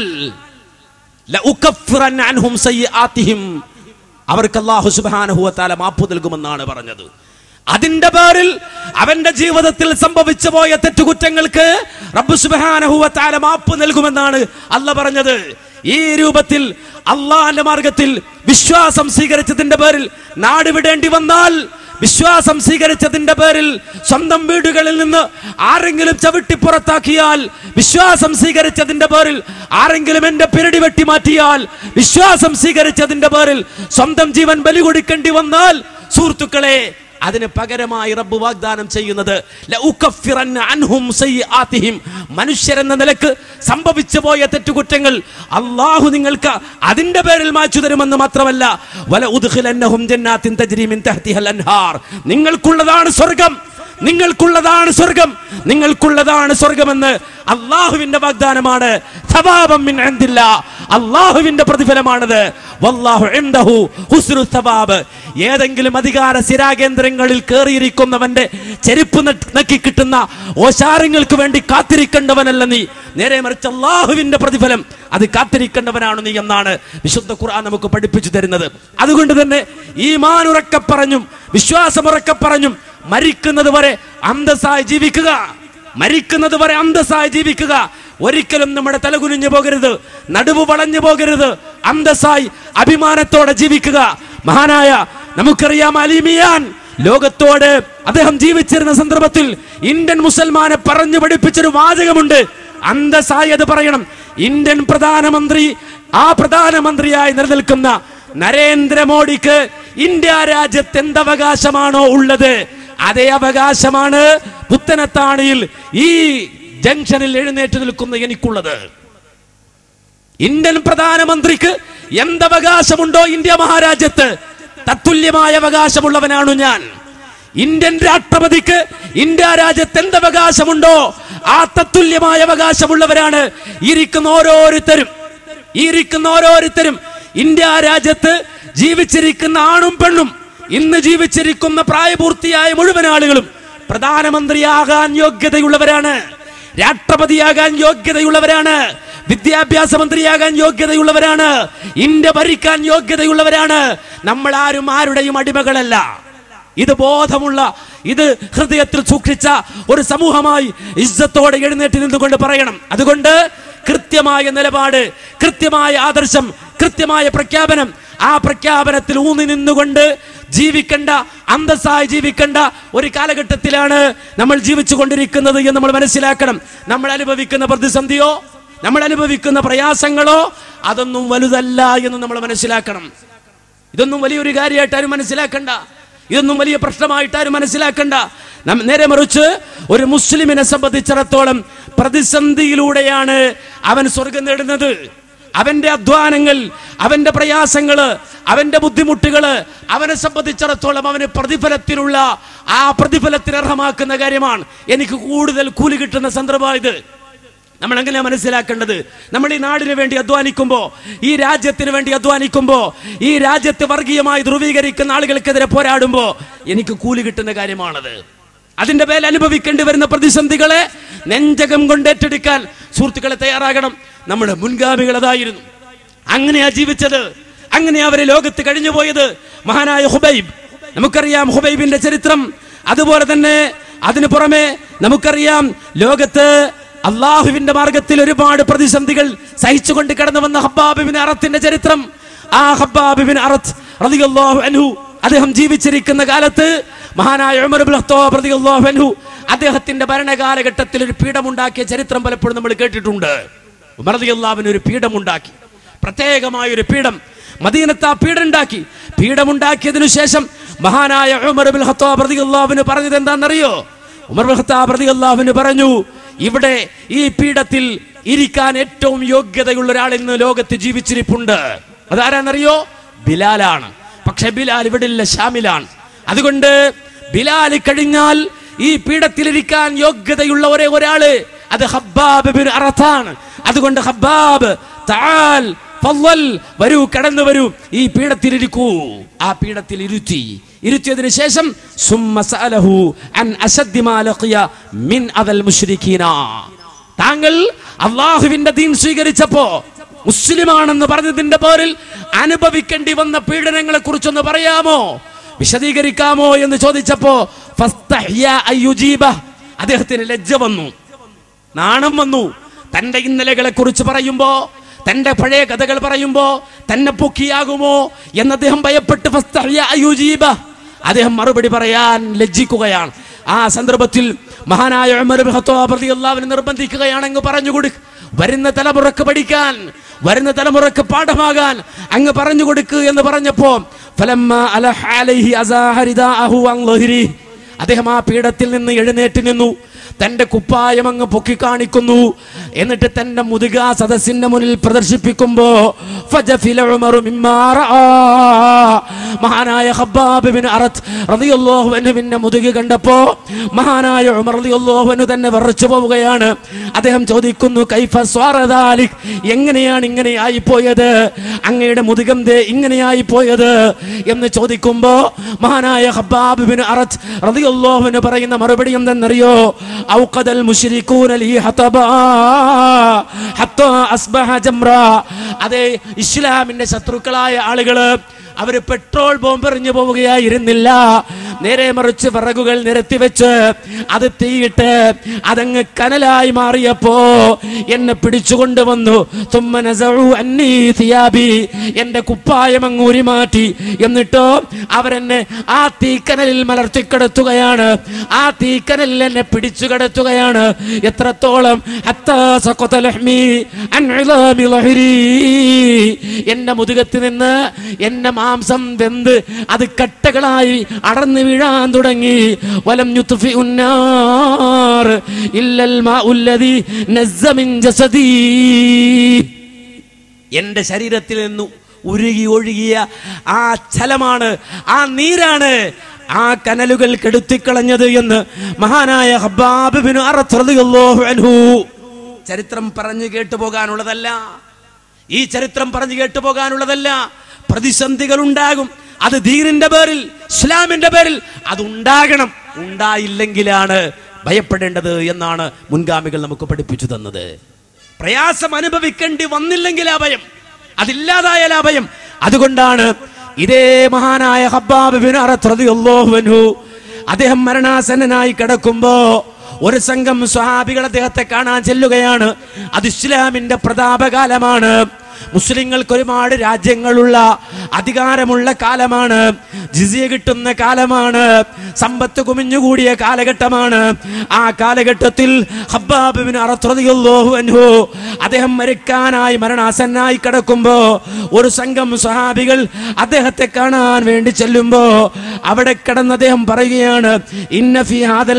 ലഉകഫിറന്ന അൻഹും സയ്യിആതിഹിം. അവർക്ക് അല്ലാഹു സുബ്ഹാനഹു വതആല മാപ്പ് നൽകുമെന്നാണ് പറഞ്ഞത് അതിന്റെ പേരിൽ അവന്റെ ജീവിതത്തിൽ സംഭവിച്ചു പോയ തെറ്റുകുറ്റങ്ങൾക്ക് റബ്ബ് സുബ്ഹാനഹു വതആല മാപ്പ് നൽകുമെന്നാണ് അല്ല പറഞ്ഞത് ഈ രൂപത്തിൽ അള്ളാന്റെ മാർഗത്തിൽ വിശ്വാസം സ്വീകരിച്ചതിന്റെ പേരിൽ നാട് വിടേണ്ടി വന്നാൽ വിശ്വാസം സ്വീകരിച്ചതിന്റെ പേരിൽ സ്വന്തം വീടുകളിൽ നിന്ന് ആരെങ്കിലും ചവിട്ടി പുറത്താക്കിയാൽ വിശ്വാസം സ്വീകരിച്ചതിന്റെ പേരിൽ ആരെങ്കിലും എന്റെ പിരടി വെട്ടി മാറ്റിയാൽ വിശ്വാസം സ്വീകരിച്ചതിന്റെ പേരിൽ സ്വന്തം ജീവൻ ബലി കൊടുക്കേണ്ടി വന്നാൽ സുഹൃത്തുക്കളെ അതിന് പകരമായി റബ്ബ് വാഗ്ദാനം ചെയ്യുന്നത് ലഉകഫിറന്ന അൻഹും സയ്യിആതിഹിം. മനുഷ്യരെന്ന നിലക്ക് സംഭവിച്ചു പോയ തെറ്റുകുറ്റങ്ങൾ അള്ളാഹു നിങ്ങൾക്ക് അതിന്റെ പേരിൽ മാച്ചു തരുമെന്ന് മാത്രമല്ല വല ഉദ്ഖിലന്നഹും ജന്നാത്തിൻ തജ്രി മിൻ തഹ്തിഹൽ അൻഹാർ നിങ്ങൾക്കുള്ളതാണ് സ്വർഗം നിങ്ങൾക്കുള്ളതാണ് സ്വർഗം നിങ്ങൾക്കുള്ളതാണ് സ്വർഗമെന്ന് അള്ളാഹുവിന്റെ വാഗ്ദാനമാണ് സവാബം മിൻ ഇൻദില്ലാ. അള്ളാഹുവിന്റെ പ്രതിഫലമാണത് വല്ലാഹു ഇൻദഹു ഹുസ്നു സവാബ് ഏതെങ്കിലും അധികാര സ്ഥിരാകേന്ദ്രങ്ങളിൽ കയറിയിരിക്കുന്നവന്റെ ചെരുപ്പ് ന- നക്കി കിട്ടുന്ന ഓശാരങ്ങൾക്ക് വേണ്ടി കാത്തിരിക്കേണ്ടവനല്ല നീ നേരെ മറിച്ച് അള്ളാഹുവിന്റെ പ്രതിഫലം അത് കാത്തിരിക്കേണ്ടവനാണ് നീ എന്നാണ് വിശുദ്ധ ഖുർആൻ നമുക്ക് പഠിപ്പിച്ചു തരുന്നത് അതുകൊണ്ട് തന്നെ ഈമാൻ ഉറക്കെ പറഞ്ഞും വിശ്വാസം ഉറക്കെ പറഞ്ഞും മരിക്കുന്നത് വരെ അന്തസ്സായി ജീവിക്കുക മരിക്കുന്നത് വരെ അന്തസ്സായി ജീവിക്കുക ഒരിക്കലും നമ്മുടെ തലകുനിഞ്ഞു പോകരുത് നടുവ് വളഞ്ഞു പോകരുത് അന്തസ്സായി അഭിമാനത്തോടെ ജീവിക്കുക മഹാനായ നമുക്കറിയാം അലിമിയാൻ ലോകത്തോട് അദ്ദേഹം ജീവിച്ചിരുന്ന സന്ദർഭത്തിൽ ഇന്ത്യൻ മുസൽമാനെ പറഞ്ഞു പഠിപ്പിച്ചൊരു വാചകമുണ്ട് അന്തസ്സായി അത് പറയണം ഇന്ത്യൻ പ്രധാനമന്ത്രി ആ പ്രധാനമന്ത്രിയായി നിലനിൽക്കുന്ന നരേന്ദ്രമോദിക്ക് ഇന്ത്യ രാജ്യത്ത് എന്തവകാശമാണോ ഉള്ളത് അതേ അവകാശമാണ് പുത്തനത്താണിയിൽ ഈ ജംഗ്ഷനിൽ എഴുന്നേറ്റ് നിൽക്കുന്ന എനിക്കുള്ളത് ഇന്ത്യൻ പ്രധാനമന്ത്രിക്ക് എന്തവകാശമുണ്ടോ ഇന്ത്യ മഹാരാജ്യത്ത് തത്തുല്യമായ അവകാശമുള്ളവനാണു ഞാൻ ഇന്ത്യൻ രാഷ്ട്രപതിക്ക് ഇന്ത്യ രാജ്യത്ത് എന്തവകാശമുണ്ടോ ആ തത്തുല്യമായ അവകാശമുള്ളവരാണ് ഇരിക്കുന്ന ഓരോരുത്തരും ഈ ഇരിക്കുന്ന ഓരോരുത്തരും ഇന്ത്യ രാജ്യത്ത് ജീവിച്ചിരിക്കുന്ന ആണും പെണ്ണും ഇന്ന് ജീവിച്ചിരിക്കുന്ന പ്രായപൂർത്തിയായ മുഴുവൻ ആളുകളും പ്രധാനമന്ത്രിയാകാൻ യോഗ്യതയുള്ളവരാണ് രാഷ്ട്രപതിയാകാൻ യോഗ്യതയുള്ളവരാണ് വിദ്യാഭ്യാസ മന്ത്രിയാകാൻ യോഗ്യതയുള്ളവരാണ് ഇന്ത്യ ഭരിക്കാൻ യോഗ്യതയുള്ളവരാണ് നമ്മൾ ആരും ആരുടെയും അടിമകളല്ല ഇത് ബോധമുള്ള ഇത് ഹൃദയത്തിൽ സൂക്ഷിച്ച ഒരു സമൂഹമായി ഇജ്ജത്തോടെ എഴുന്നേറ്റ് നിന്നുകൊണ്ട് പറയണം അതുകൊണ്ട് കൃത്യമായ നിലപാട് കൃത്യമായ ആദർശം കൃത്യമായ പ്രഖ്യാപനം ആ പ്രഖ്യാപനത്തിൽ ഊന്നി നിന്നുകൊണ്ട് ജീവിക്കേണ്ട അന്തസ്സായി ജീവിക്കേണ്ട ഒരു കാലഘട്ടത്തിലാണ് നമ്മൾ ജീവിച്ചു കൊണ്ടിരിക്കുന്നത് എന്ന് നമ്മൾ മനസ്സിലാക്കണം നമ്മൾ അനുഭവിക്കുന്ന പ്രതിസന്ധിയോ നമ്മൾ അനുഭവിക്കുന്ന പ്രയാസങ്ങളോ അതൊന്നും വലുതല്ല എന്ന് നമ്മൾ മനസ്സിലാക്കണം ഇതൊന്നും വലിയൊരു കാര്യമായിട്ട് ആരും മനസ്സിലാക്കണ്ട ഇതൊന്നും വലിയ പ്രശ്നമായിട്ട് ആരും മനസ്സിലാക്കണ്ട നം- നേരെ മറിച്ച് ഒരു മുസ്ലിമിനെ സംബന്ധിച്ചിടത്തോളം പ്രതിസന്ധിയിലൂടെയാണ് അവൻ സ്വർഗം നേടുന്നത് അവന്റെ അധ്വാനങ്ങൾ അവന്റെ പ്രയാസങ്ങള് അവന്റെ ബുദ്ധിമുട്ടുകള് അവനെ സംബന്ധിച്ചിടത്തോളം അവന് പ്രതിഫലത്തിനുള്ള ആ പ്രതിഫലത്തിന് അർഹമാക്കുന്ന കാര്യമാണ് എനിക്ക് കൂടുതൽ കൂലി കിട്ടുന്ന സന്ദർഭമായത് നമ്മൾ എങ്ങനെ മനസ്സിലാക്കേണ്ടത് നമ്മൾ ഈ നാടിന് വേണ്ടി അധ്വാനിക്കുമ്പോ ഈ രാജ്യത്തിന് വേണ്ടി അധ്വാനിക്കുമ്പോ ഈ രാജ്യത്തെ വർഗീയമായി ധ്രുവീകരിക്കുന്ന ആളുകൾക്കെതിരെ പോരാടുമ്പോ എനിക്ക് കൂലി കിട്ടുന്ന കാര്യമാണത് അതിന്റെ മേൽ അനുഭവിക്കേണ്ടി വരുന്ന പ്രതിസന്ധികളെ നെഞ്ചകം കൊണ്ട് ഏറ്റെടുക്കാൻ സുഹൃത്തുക്കളെ തയ്യാറാകണം നമ്മുടെ മുൻഗാമികൾ അതായിരുന്നു അങ്ങനെയാ ജീവിച്ചത് അങ്ങനെ അവരെ ലോകത്ത് കഴിഞ്ഞു പോയത് മഹാനായ ഹുബൈബ് നമുക്കറിയാം ഹുബൈബിന്റെ ചരിത്രം അതുപോലെ തന്നെ അതിനു പുറമെ നമുക്കറിയാം ലോകത്ത് അള്ളാഹുവിന്റെ മാർഗത്തിൽ ഒരുപാട് പ്രതിസന്ധികൾ സഹിച്ചുകൊണ്ട് കടന്നു വന്ന ഹബ്ബാബിബിൻ അറത്തിന്റെ ചരിത്രം ആ ഹബ്ബാബിബിൻ അറത്ത് റളിയല്ലാഹു അൻഹു അദ്ദേഹം ജീവിച്ചിരിക്കുന്ന കാലത്ത് മഹാനായ ഉമർ ഇബ്നുൽ ഖത്താബ് റളിയല്ലാഹു അൻഹു അദ്ദേഹത്തിന്റെ ഭരണകാലഘട്ടത്തിൽ ഒരു പീഠമുണ്ടാക്കിയ ചരിത്രം പലപ്പോഴും നമ്മൾ കേട്ടിട്ടുണ്ട് ഉമർ റളിയല്ലാഹുവിന് ഒരു പീഠമുണ്ടാക്കി പ്രത്യേകമായ ഒരു പീഠം മദീനത്ത് ആ പീഠമുണ്ടാക്കി പീഠമുണ്ടാക്കിയതിനു ശേഷം മഹാനായ ഉമർ ഇബ്നുൽ ഖത്താബ് റളിയല്ലാഹുവിന് പറഞ്ഞത് എന്താണെന്നറിയോ ഉമർ ഇബ്നുൽ ഖത്താബ് റളിയല്ലാഹുവിന് പറഞ്ഞു ഇവിടെ ഈ പീഠത്തിൽ ഇരിക്കാൻ ഏറ്റവും യോഗ്യതയുള്ള ഒരാൾ ഇന്ന് ലോകത്ത് ജീവിച്ചിരിപ്പുണ്ട് അതാരാന്നറിയോ ബിലാലാണ് പക്ഷെ ബിലാൽ ഇവിടെ ഇല്ല ഷാമിലാണ് അതുകൊണ്ട് ബിലാൽ കഴിഞ്ഞാൽ ഈ പീഠത്തിലിരിക്കാൻ യോഗ്യതയുള്ള ഒരേ ഒരാള് അത് ഹബ്ബാബ് ബിൻ അറത്താണ് അതുകൊണ്ട് ഹബ്ബാബ് താൽ ഫവ്വൽ, വരൂ കടന്നു വരൂ ഈ പീഠത്തിലിരിക്കൂ ആ പീഠത്തിൽ ഇരുത്തി ഇരുത്തിയതിനു ശേഷം സുമ്മ സഅലഹു അൻ അശദ്ദി മാ ലഖിയ മിൻ അദൽ മുശ്രിക്കീന താങ്കൾ അള്ളാഹുവിന്റെ ദീൻ സ്വീകരിച്ചപ്പോ മുസ്ലിമാണെന്ന് പറഞ്ഞതിന്റെ പേരിൽ അനുഭവിക്കേണ്ടി വന്ന പീഡനങ്ങളെ കുറിച്ചൊന്ന് പറയാമോ വിശദീകരിക്കാമോ എന്ന് ചോദിച്ചപ്പോ ഫസ്തഹ്യ അയ്യുജീബ അദ്ദേഹത്തിന് ലജ്ജ വന്നു നാണം വന്നു തന്റെ ഇന്നലകളെ കുറിച്ച് പറയുമ്പോ തന്റെ പഴയ കഥകൾ പറയുമ്പോ തന്നെ പൊക്കിയാകുമോ എന്ന് അദ്ദേഹം ഭയപ്പെട്ട് ഫസ്തഹ്യ അയ്യുജീബ അദ്ദേഹം മറുപടി പറയാൻ ലജ്ജിക്കുകയാണ് ആ സന്ദർഭത്തിൽ മഹാനായ ഉമർ ഇബ്നു ഖത്താബ് റളിയല്ലാഹു അൻഹു നിർബന്ധിക്കുകയാണ് അങ്ങ് പറഞ്ഞു കൊടുക്ക് വരുന്ന തലമുറക്ക് പഠിക്കാൻ വരുന്ന തലമുറക്ക് പാഠമാകാൻ അങ്ങ് പറഞ്ഞു കൊടുക്ക് എന്ന് പറഞ്ഞപ്പോ ഫലമ്മ അലഹ അലൈഹി അസാഹ റിദാഅഹു അൻ ളഹ്രി. അദ്ദേഹം ആ പീഠത്തിൽ നിന്ന് എഴുന്നേറ്റ് നിന്നു തന്റെ കുപ്പായം അങ്ങ് പൊക്കി കാണിക്കുന്നു എന്നിട്ട് തന്റെ മുതുക സദസ്സിന്റെ മുന്നിൽ പ്രദർശിപ്പിക്കുമ്പോ ഫജഫില ഉമറു മിമ്മാ റആ. മഹാനായ ഹബ്ബാബ് ബിൻ അറത്ത് റളിയല്ലാഹു അൻഹുവിന്റെ മുതുക കണ്ടപ്പോ മഹാനായ ഉമർ റളിയല്ലാഹു അൻഹു തന്നെ വിറച്ചു പോവുകയാണ് അദ്ദേഹം ചോദിക്കുന്നു കൈഫ സ്വാറദാലിക് എങ്ങനെയാണ് ഇങ്ങനെ ആയി പോയത് അങ്ങയുടെ മുതുകം ദേ ഇങ്ങനെയായി പോയത് എന്ന് ചോദിക്കുമ്പോ മഹാനായ ഹബ്ബാബ് ബിൻ അറത്ത് റളിയല്ലാഹു അൻഹു പറയുന്ന മറുപടി എന്തെന്നറിയോ ഔഖദൽ മുശ്രികൂന ലീ ഹതബാ ഹത്താ അസ്ബഹ ജംറ അതെ ഇസ്ലാമിന്റെ ശത്രുക്കളായ ആളുകള് അവര് പെട്രോൾ ബോംബ് എറിഞ്ഞു പോവുകയായിരുന്നില്ല നേരെ മറിച്ച് വിറകുകൾ നിരത്തി വെച്ച് അത് തീയിട്ട് അതങ്ങ് കനലായി മാറിയപ്പോ എന്നെ പിടിച്ചുകൊണ്ട് വന്നു തുമ്മ നസഉ അന്നീ സിയാബി എന്റെ കുപ്പായം അങ്ങ് ഊരി മാറ്റി എന്നിട്ടോ അവരെന്നെ ആ തീക്കനലിൽ മലർത്തിക്കിടത്തുകയാണ് ആ തീക്കനലിൽ എന്നെ പിടിച്ചു കിടത്തുകയാണ് എത്രത്തോളം ഹത്താ സഖത ലഹ്മി അൻ ഇളാമി ലഹ്രി. എന്റെ മുതുകത്ത് നിന്ന് എന്റെ മാംസം വെന്ത് അത് കട്ടകളായി അടർന്നു വീഴാൻ തുടങ്ങി വലം യുത്ഫിഉ النار إلا الماء الذي نز من جسدي എന്റെ ശരീരത്തിൽ നിന്ന് ഉരുകി ഒഴുകിയ ആ ചലമാണ് ആ നീരാണ് ആ കനലുകൾ കെടുത്തിക്കളഞ്ഞത് എന്ന് മഹാനായ ഹബ്ബാബ് ബിൻ അറത്ത് റളിയല്ലാഹു അൻഹു ചരിത്രം പറഞ്ഞു കേട്ടു പോകാനുള്ളതല്ല ഈ ചരിത്രം പറഞ്ഞു കേട്ടു പോകാനുള്ളതല്ല പ്രതിസന്ധികൾ ഉണ്ടാകും അത് ദീനിന്റെ പേരിൽ ഇസ്ലാമിന്റെ പേരിൽ അത് ഉണ്ടാകണം ഉണ്ടായില്ലെങ്കിലാണ് ഭയപ്പെടേണ്ടത് എന്നാണ് മുൻഗാമികൾ നമുക്ക് പഠിപ്പിച്ചു തന്നത് പ്രയാസം അനുഭവിക്കേണ്ടി വന്നില്ലെങ്കിൽ ആ ഭയം അതില്ലാതായാൽ ആ ഭയം അതുകൊണ്ടാണ് ഇതേ മഹാനായ ഹബ്ബാബ് ബിൻ അറത്ത് റളിയല്ലാഹു അൻഹു അദ്ദേഹം മരണാസന്നനായി കിടക്കുമ്പോ ഒരു സംഘം സ്വഹാബികൾ അദ്ദേഹത്തെ കാണാൻ ചെല്ലുകയാണ് അത് ഇസ്ലാമിന്റെ പ്രതാപകാലമാണ് മുസ്ലിങ്ങൾക്ക് ഒരുപാട് രാജ്യങ്ങളുള്ള അധികാരമുള്ള കാലമാണ് ജിസിയ കിട്ടുന്ന കാലമാണ് സമ്പത്ത് കുമിഞ്ഞുകൂടിയ കാലഘട്ടമാണ് ആ കാലഘട്ടത്തിൽ ഹബ്ബാബ് ബിൻ അറത്ത് റളിയല്ലാഹു അൻഹു അദ്ദേഹം മരിക്കാനായി മരണാസന്നായി കിടക്കുമ്പോ ഒരു സംഘം സ്വഹാബികൾ അദ്ദേഹത്തെ കാണാൻ വേണ്ടി ചെല്ലുമ്പോ അവിടെ കിടന്ന് അദ്ദേഹം പറയുകയാണ് ഇന്ന ഫി ഹാദൽ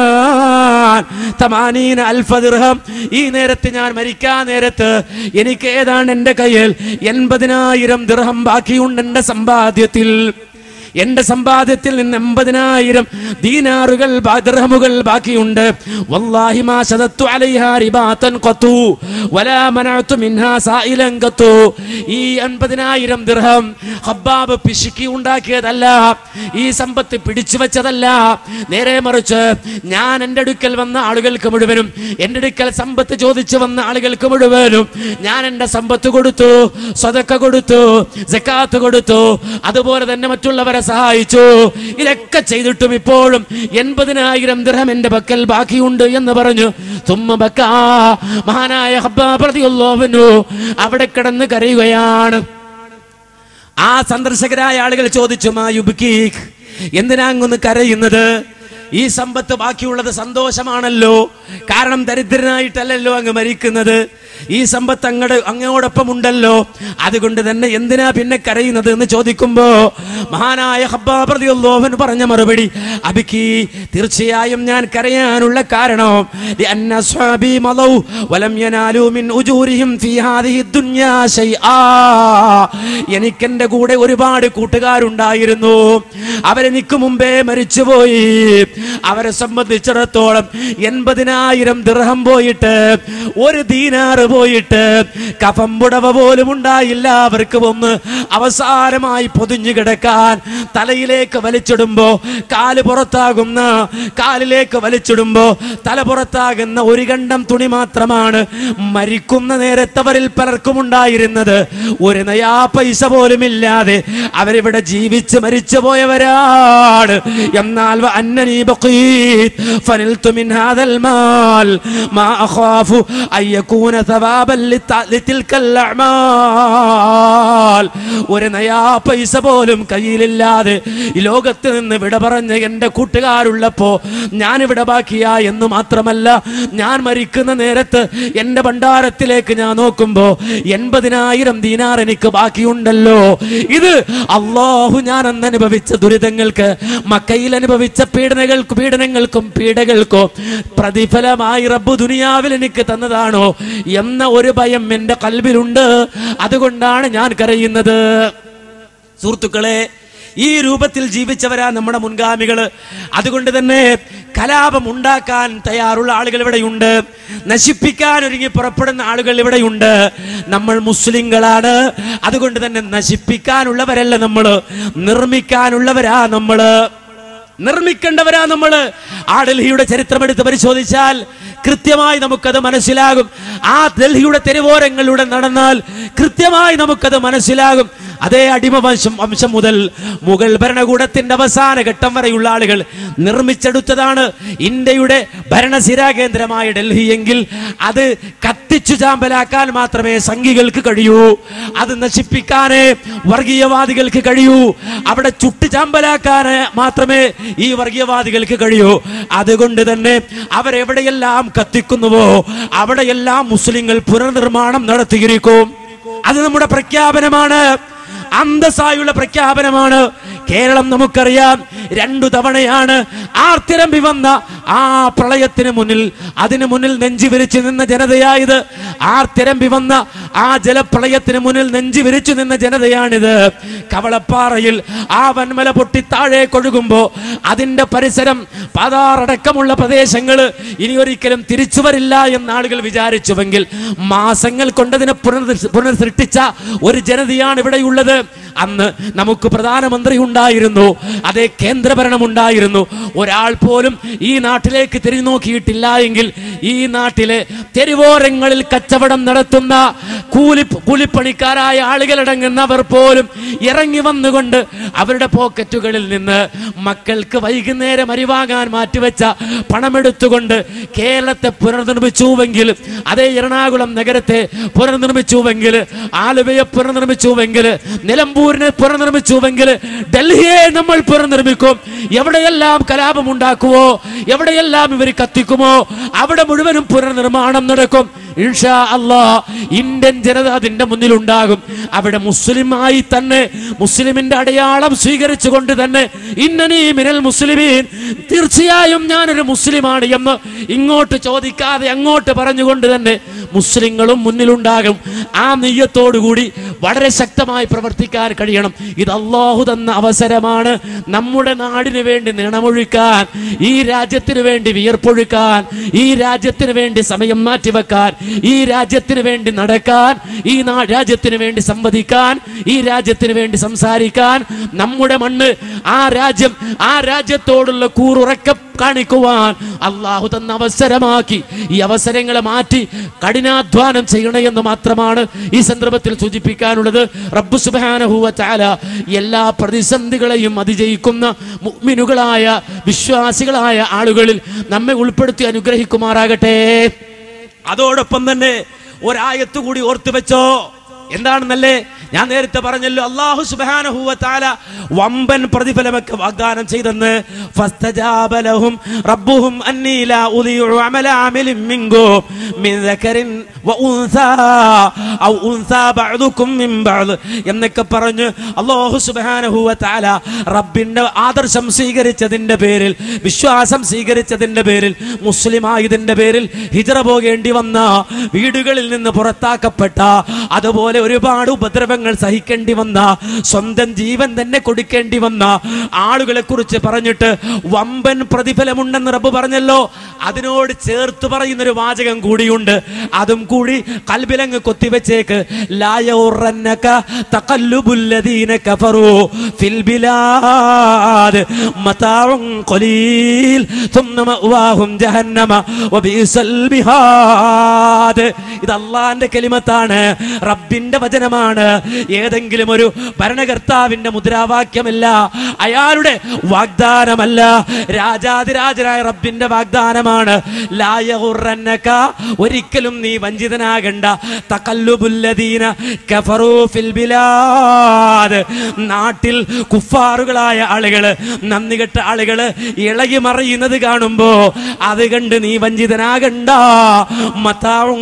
മക്കാൻ തമാനീന അൽഫ ദിർഹം ഈ നേരത്ത് ഞാൻ മരിക്കാൻ നേരത്ത് എനിക്ക് ഏതാണ്ട് എൻ്റെ കയ്യിൽ എൺപതിനായിരം ദിർഹം ബാക്കിയുണ്ട് എൻ്റെ സമ്പാദ്യത്തിൽ എന്റെ സമ്പാദ്യത്തിൽ നിന്ന് എൺപതിനായിരം ദീനാറുകൾ ബാ- ദിർഹമുകൾ ബാക്കിയുണ്ട് വല്ലാഹി മാ ശദത്തു അലൈഹാ റിബാതൻ ഖത്തു വലാ മനഅതു മിൻഹാ സായിലൻ ഖത്തു ഈ എൺപതിനായിരം ദിർഹം ഹബ്ബാബ് പിശുക്കി ഉണ്ടാക്കിയതല്ല ഈ സമ്പത്ത് പിടിച്ചു വെച്ചതല്ല നേരെ മറിച്ച് ഞാൻ എൻ്റെ അടുക്കൽ വന്ന ആളുകൾക്ക് മുഴുവനും എൻ്റെ അടുക്കൽ സമ്പത്ത് ചോദിച്ചു വന്ന ആളുകൾക്ക് മുഴുവനും ഞാൻ എൻ്റെ സമ്പത്ത് കൊടുത്തു സ്വതക്ക കൊടുത്തു ജക്കാത്ത് കൊടുത്തു അതുപോലെ തന്നെ മറ്റുള്ളവരെ സഹായിച്ചു ഇതൊക്കെ ചെയ്തിട്ടും ഇപ്പോഴും എൺപതിനായിരം ദിർഹം എൻ്റെ പക്കൽ ബാക്കിയുണ്ട് എന്ന് പറഞ്ഞു തുമ്മ ബക്കാ മഹാനായ ഹബ്ബാബ് റളിയല്ലാഹു അൻഹു അവിടെ കിടന്ന് കരയുകയാണ് ആ സന്ദർശകരായ ആളുകൾ ചോദിച്ചു മാ യുബ്കീക് എന്തിനാ അങ്ങൊന്ന് കരയുന്നത് ഈ സമ്പത്ത് ബാക്കിയുള്ളത് സന്തോഷമാണല്ലോ കാരണം ദരിദ്രനായിട്ടല്ലല്ലോ അങ്ങ് മരിക്കുന്നത് ഈ സമ്പത്ത് അങ്ങട് അങ്ങോടൊപ്പം ഉണ്ടല്ലോ അതുകൊണ്ട് തന്നെ എന്തിനാ പിന്നെ കരയുന്നത് എന്ന് ചോദിക്കുമ്പോ മഹാനായ ഹബ്ബാബ്രതിയുള്ളോവൻ പറഞ്ഞ മറുപടി അബിക്കി തീർച്ചയായും ഞാൻ കരയാനുള്ള കാരണം لأن أصحابي مضوا ولم ينالوا من أجورهم في هذه الدنيا شيئا എനിക്കെന്റെ കൂടെ ഒരുപാട് കൂട്ടുകാരുണ്ടായിരുന്നു അവരെനിക്ക് മുമ്പേ മരിച്ചുപോയി അവരെ സംബന്ധിച്ചിടത്തോളം എൺപതിനായിരം ദിർഹം പോയിട്ട് ഒരു ദീനാറ് പോയിട്ട് കഫം പുടവ പോലും ഉണ്ടായില്ല അവർക്ക് ഒന്ന് അവസാനമായി പൊതിഞ്ഞു കിടക്കാൻ തലയിലേക്ക് വലിച്ചിടുമ്പോ കാല് പുറത്താകുന്ന കാലിലേക്ക് വലിച്ചിടുമ്പോ തല പുറത്താകുന്ന ഒരു ഗണ്ഡം തുണി മാത്രമാണ് മരിക്കുന്ന നേരത്തവരിൽ പലർക്കും ഉണ്ടായിരുന്നത് ഒരു നയാ പൈസ പോലും ഇല്ലാതെ അവരിവിടെ ജീവിച്ച് മരിച്ചു പോയവരാണ് എന്നാൽ വ അന്നനീ ബഖീത് ഫനിൽതു മിൻ ഹാദൽ മാൽ മാ അഖാഫു അൻ യകൂന സവാബൻ ലിത- ലിതിൽക്കൽ അഅമാൽ ഒരു നയാ പൈസ പോലും കയ്യിലില്ലാതെ ഈ ലോകത്ത് നിന്ന് വിട പറഞ്ഞ എൻ്റെ കൂട്ടുകാരുള്ളപ്പോ ഞാനിവിടെ ബാക്കിയാ എന്ന് മാത്രമല്ല ഞാൻ മരിക്കുന്ന നേരത്ത് എൻ്റെ ഭണ്ഡാരത്തിലേക്ക് ഞാൻ നോക്കുമ്പോ എൺപതിനായിരം ദീനാർ എനിക്ക് ബാക്കിയുണ്ടല്ലോ ഇത് അള്ളാഹു ഞാൻ അന്ന് അനുഭവിച്ച ദുരിതങ്ങൾക്ക് മക്കയിൽ അനുഭവിച്ച പീഡനകൾക്ക് പീഡനങ്ങൾക്കും പീഡകൾക്കും പ്രതിഫലമായി റബ്ബ് ദുനിയാവിൽ എനിക്ക് തന്നതാണോ എന്ന ഒരു ഭയം എൻ്റെ കൽവിലുണ്ട് അതുകൊണ്ടാണ് ഞാൻ കരയുന്നത് സുഹൃത്തുക്കളെ ഈ രൂപത്തിൽ ജീവിച്ചവരാ നമ്മുടെ മുൻഗാമികള് അതുകൊണ്ട് തന്നെ കലാപം ഉണ്ടാക്കാൻ തയ്യാറുള്ള ആളുകൾ ഇവിടെയുണ്ട് നശിപ്പിക്കാൻ ഒരുങ്ങി പുറപ്പെടുന്ന ആളുകൾ ഇവിടെയുണ്ട് നമ്മൾ മുസ്ലിങ്ങളാണ് അതുകൊണ്ട് തന്നെ നശിപ്പിക്കാനുള്ളവരല്ല നമ്മള് നിർമ്മിക്കാനുള്ളവരാ നമ്മള് നിർമ്മിക്കേണ്ടവരാ നമ്മള് ആ ഡൽഹിയുടെ ചരിത്രം എടുത്ത് പരിശോധിച്ചാൽ കൃത്യമായി നമുക്കത് മനസ്സിലാകും ആ ഡൽഹിയുടെ തെരുവോരങ്ങളിലൂടെ നടന്നാൽ കൃത്യമായി നമുക്കത് മനസ്സിലാകും അതേ അടിമ വംശം വംശം മുതൽ മുഗൾ ഭരണകൂടത്തിന്റെ അവസാന ഘട്ടം വരെയുള്ള ആളുകൾ നിർമ്മിച്ചെടുത്തതാണ് ഇന്ത്യയുടെ ഭരണസിരാ കേന്ദ്രമായ ഡൽഹി എങ്കിൽ അത് കത്തിച്ചു ചാമ്പലാക്കാൻ മാത്രമേ സംഘികൾക്ക് കഴിയൂ അത് നശിപ്പിക്കാനേ വർഗീയവാദികൾക്ക് കഴിയൂ അവിടെ ചുട്ടു ചാമ്പലാക്കാൻ മാത്രമേ ഈ വർഗീയവാദികൾക്ക് കഴിയൂ അതുകൊണ്ട് തന്നെ അവരെവിടെയെല്ലാം കത്തിക്കുന്നുവോ അവിടെയെല്ലാം മുസ്ലിങ്ങൾ പുനർനിർമ്മാണം നടത്തിയിരിക്കും അത് നമ്മുടെ പ്രഖ്യാപനമാണ് അന്തസ്സായുള്ള പ്രഖ്യാപനമാണ് കേരളം നമുക്കറിയാം രണ്ടു തവണയാണ് ആർത്തിരമ്പി വന്ന ആ പ്രളയത്തിന് മുന്നിൽ അതിനു മുന്നിൽ നെഞ്ചു വിരിച്ചു നിന്ന ജനതയായത് ആർത്തിരമ്പി വന്ന ആ ജലപ്രളയത്തിന് മുന്നിൽ നെഞ്ചു വിരിച്ചു നിന്ന ജനതയാണിത് കവളപ്പാറയിൽ ആ വൻമല പൊട്ടി താഴെ കൊഴുകുമ്പോ അതിന്റെ പരിസരം പതാറടക്കമുള്ള പ്രദേശങ്ങൾ ഇനി ഒരിക്കലും തിരിച്ചു വരില്ല എന്ന് ആളുകൾ വിചാരിച്ചുവെങ്കിൽ മാസങ്ങൾ കൊണ്ടതിനെ പുനർ പുനർസൃഷ്ടിച്ച ഒരു ജനതയാണ് ഇവിടെയുള്ളത് അന്ന് നമുക്ക് പ്രധാനമന്ത്രി ഉണ്ടായിരുന്നു അതേ കേന്ദ്രഭരണം ഉണ്ടായിരുന്നു ഒരാൾ പോലും ഈ നാട്ടിലേക്ക് തിരിഞ്ഞു നോക്കിയിട്ടില്ല എങ്കിൽ ഈ നാട്ടിലെ തെരുവോരങ്ങളിൽ കച്ചവടം നടത്തുന്ന കൂലി കൂലിപ്പണിക്കാരായ ആളുകളടങ്ങുന്നവർ പോലും ഇറങ്ങി വന്നുകൊണ്ട് അവരുടെ പോക്കറ്റുകളിൽ നിന്ന് മക്കൾക്ക് വൈകുന്നേരം അരിവാങ്ങാൻ മാറ്റിവെച്ച പണമെടുത്തുകൊണ്ട് കേരളത്തെ പുനർനിർമ്മിച്ചുവെങ്കിൽ അതേ എറണാകുളം നഗരത്തെ പുനർനിർമ്മിച്ചുവെങ്കിൽ ആലുവയെ പുനർനിർമ്മിച്ചുവെങ്കിൽ നിലമ്പൂരിനെ പുനർനിർമ്മിച്ചുവെങ്കിൽ ഡൽഹിയെ നമ്മൾ പുനർനിർമ്മിക്കും എവിടെയെല്ലാം കലാപം ഉണ്ടാക്കുവോ എവിടെയെല്ലാം ഇവർ കത്തിക്കുമോ അവിടെ മുഴുവനും പുനർനിർമ്മാണം നടക്കും ഇൻഷാ അല്ലാ ഇന്ത്യൻ ജനത അതിന്റെ മുന്നിലുണ്ടാകും അവിടെ മുസ്ലിമായി തന്നെ മുസ്ലിമിന്റെ അടയാളം സ്വീകരിച്ചുകൊണ്ട് തന്നെ ഇന്നനീ മിനൽ മുസ്ലിമീൻ തീർച്ചയായും ഞാനൊരു മുസ്ലിമാണ് എന്ന് ഇങ്ങോട്ട് ചോദിക്കാതെ അങ്ങോട്ട് പറഞ്ഞുകൊണ്ട് തന്നെ മുസ്ലിങ്ങളും മുന്നിലുണ്ടാകും ആ നെയ്യത്തോടുകൂടി വളരെ ശക്തമായി പ്രവർത്തിക്കാൻ കഴിയണം ഇത് അള്ളാഹു തന്ന അവസരമാണ് നമ്മുടെ നാടിന് വേണ്ടി നിണമൊഴുക്കാൻ ഈ രാജ്യത്തിന് വേണ്ടി വിയർപ്പൊഴുക്കാൻ ഈ രാജ്യത്തിന് വേണ്ടി സമയം മാറ്റിവെക്കാൻ ഈ രാജ്യത്തിന് വേണ്ടി നടക്കാൻ ഈ നാ- രാജ്യത്തിന് വേണ്ടി സംവദിക്കാൻ ഈ രാജ്യത്തിന് വേണ്ടി സംസാരിക്കാൻ നമ്മുടെ മണ്ണ് ആ രാജ്യം ആ രാജ്യത്തോടുള്ള കൂറുറക്ക കാണിക്കുവാൻ അള്ളാഹു തന്ന അവസരമാക്കി ഈ അവസരങ്ങളെ മാറ്റി കഠിനാധ്വാനം ചെയ്യണേ എന്ന് മാത്രമാണ് ഈ സന്ദർഭത്തിൽ സൂചിപ്പിക്കാനുള്ളത് റബ്ബു സുബാനഹുവ ചാല എല്ലാ പ്രതിസന്ധികളെയും അതിജയിക്കുന്ന മുഅ്മിനുകളായ വിശ്വാസികളായ ആളുകളിൽ നമ്മെ ഉൾപ്പെടുത്തി അനുഗ്രഹിക്കുമാറാകട്ടെ അതോടൊപ്പം തന്നെ ഒരായത്ത് കൂടി ഓർത്തു വെച്ചോ എന്താണെന്നല്ലേ ഞാൻ നേരത്തെ പറഞ്ഞല്ലോ അള്ളാഹു സുബാനഹുവ താല വമ്പൻ പ്രതിഫലമൊക്കെ വാഗ്ദാനം ചെയ്തെന്ന് فاستجاب لهم ربهم أني لا أضيع عمل عامل منكم من ذكر وأنثى أو أنثى بعضكم من بعض എന്നൊക്കെ പറഞ്ഞ് അള്ളാഹു സുബാനഹുവ താല റബ്ബിന്റെ ആദർശം സ്വീകരിച്ചതിന്റെ പേരിൽ വിശ്വാസം സ്വീകരിച്ചതിന്റെ പേരിൽ മുസ്ലിമായതിന്റെ പേരിൽ ഹിജറ പോകേണ്ടി വന്ന വീടുകളിൽ നിന്ന് പുറത്താക്കപ്പെട്ട അതുപോലെ ഒരുപാട് ഉപദ്രവങ്ങൾ സഹിക്കേണ്ടി വന്ന സ്വന്തം ജീവൻ തന്നെ കൊടുക്കേണ്ടി വന്ന ആളുകളെ കുറിച്ച് പറഞ്ഞിട്ട് വമ്പൻ പ്രതിഫലമുണ്ടെന്ന് റബ്ബ് പറഞ്ഞല്ലോ അതിനോട് ചേർത്ത് പറയുന്ന ഒരു വാചകം കൂടിയുണ്ട് അതും കൂടി കൽബിലങ്ങ് കൊത്തിവെച്ചേക്ക് ലായൗറന്നക തഖല്ലുബുല്ലദീന കഫറു ഫിൽ ബിലാദ് മതാഉൻ ഖലീൽ ثم مأواهم جهنم وبئس المهاد ഇത് അള്ളാന്റെ കലിമത്താണ് റബ്ബിന്റെ വചനമാണ് ഏതെങ്കിലും ഒരു ഭരണകർത്താവിന്റെ മുദ്രാവാക്യമല്ല അയാളുടെ വാഗ്ദാനമല്ല രാജാതിരാജനായ റബ്ബിന്റെ വാഗ്ദാനമാണ് ലായഹുറന്നക ഒരിക്കലും നീ വഞ്ചിതനാകണ്ട തകല്ലുബുല്ലദീന കഫറൂ ഫിൽ ബിലാദ് നാട്ടിൽ കുഫാറുകളായ ആളുകള് നന്ദികെട്ട ആളുകള് ഇളകി മറിയുന്നത് കാണുമ്പോ അത് കണ്ട് നീ വഞ്ചിതനാകണ്ട മതാവും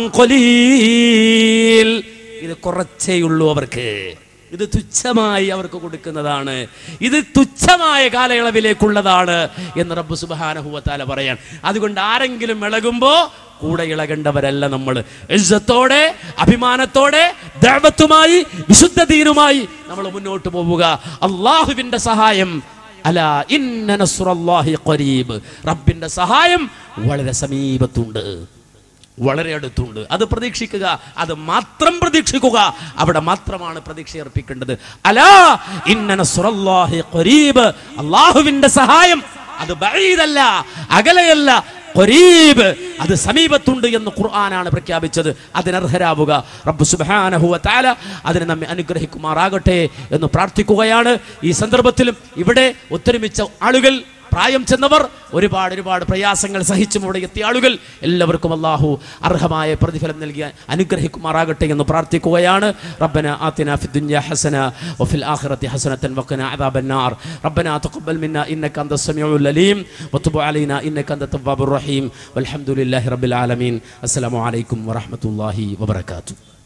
കൊലീൽ ഇത് കുറച്ചേ ഉള്ളൂ അവർക്ക് ഇത് തുച്ഛമായി അവർക്ക് കൊടുക്കുന്നതാണ് ഇത് തുച്ഛമായ കാലയളവിലേക്കുള്ളതാണ് എന്ന് റബ്ബ് സുബാനഹുവത്താല പറയാൻ അതുകൊണ്ട് ആരെങ്കിലും ഇളകുമ്പോ കൂടെ ഇളകേണ്ടവരല്ല നമ്മൾ ഇസ്സത്തോടെ അഭിമാനത്തോടെ ദൈവത്തുമായി വിശുദ്ധ ദീനുമായി നമ്മൾ മുന്നോട്ട് പോവുക അള്ളാഹുവിന്റെ സഹായം അല ഇന്ന നസ്റുല്ലാഹി ഖരീബ് റബ്ബിന്റെ സഹായം വളരെ സമീപത്തുണ്ട് വളരെ അടുത്തുണ്ട് അത് പ്രതീക്ഷിക്കുക അത് മാത്രം പ്രതീക്ഷിക്കുക അവിടെ മാത്രമാണ് പ്രതീക്ഷ അർപ്പിക്കേണ്ടത് അലാ ഇന്ന നസ്റുല്ലാഹി ഖരീബ് അള്ളാഹുവിന്റെ സഹായം അത് ബഈദല്ല അകലെയല്ല ഖരീബ് അത് സമീപത്തുണ്ട് എന്ന് ഖുർആനാണ് പ്രഖ്യാപിച്ചത് അതിനർഹരാവുക റബ്ബ് സുബ്ഹാനഹു വ തആല അതിനെ നമ്മെ അനുഗ്രഹിക്കുമാറാകട്ടെ എന്ന് പ്രാർത്ഥിക്കുകയാണ് ഈ സന്ദർഭത്തിലും ഇവിടെ ഒത്തൊരുമിച്ച ആളുകൾ പ്രായം ചെന്നവർ ഒരുപാട് ഒരുപാട് പ്രയാസങ്ങൾ സഹിച്ചും ഇവിടെ എത്തിയ ആളുകൾ എല്ലാവർക്കും അള്ളാഹു അർഹമായ പ്രതിഫലം നൽകി അനുഗ്രഹിക്കുമാറാകട്ടെ എന്ന് പ്രാർത്ഥിക്കുകയാണ് റബ്ബന ആതിന ഫി ദുനിയ ഹസന വഫിൽ ആഖിറതി ഹസനതൻ വഖിന അദാബന്നാർ റബ്ബന തഖബ്ബൽ മിന്ന ഇന്നക അന്ത സമീഉൽ അലീം വതുബ് അലൈന ഇന്നക അന്ത തവ്വാബുർ റഹീം വൽഹംദുലില്ലാഹി റബ്ബിൽ ആലമീൻ അസ്സലാമു അലൈക്കും വറഹ്മത്തുള്ളാഹി വബറകാതുഹു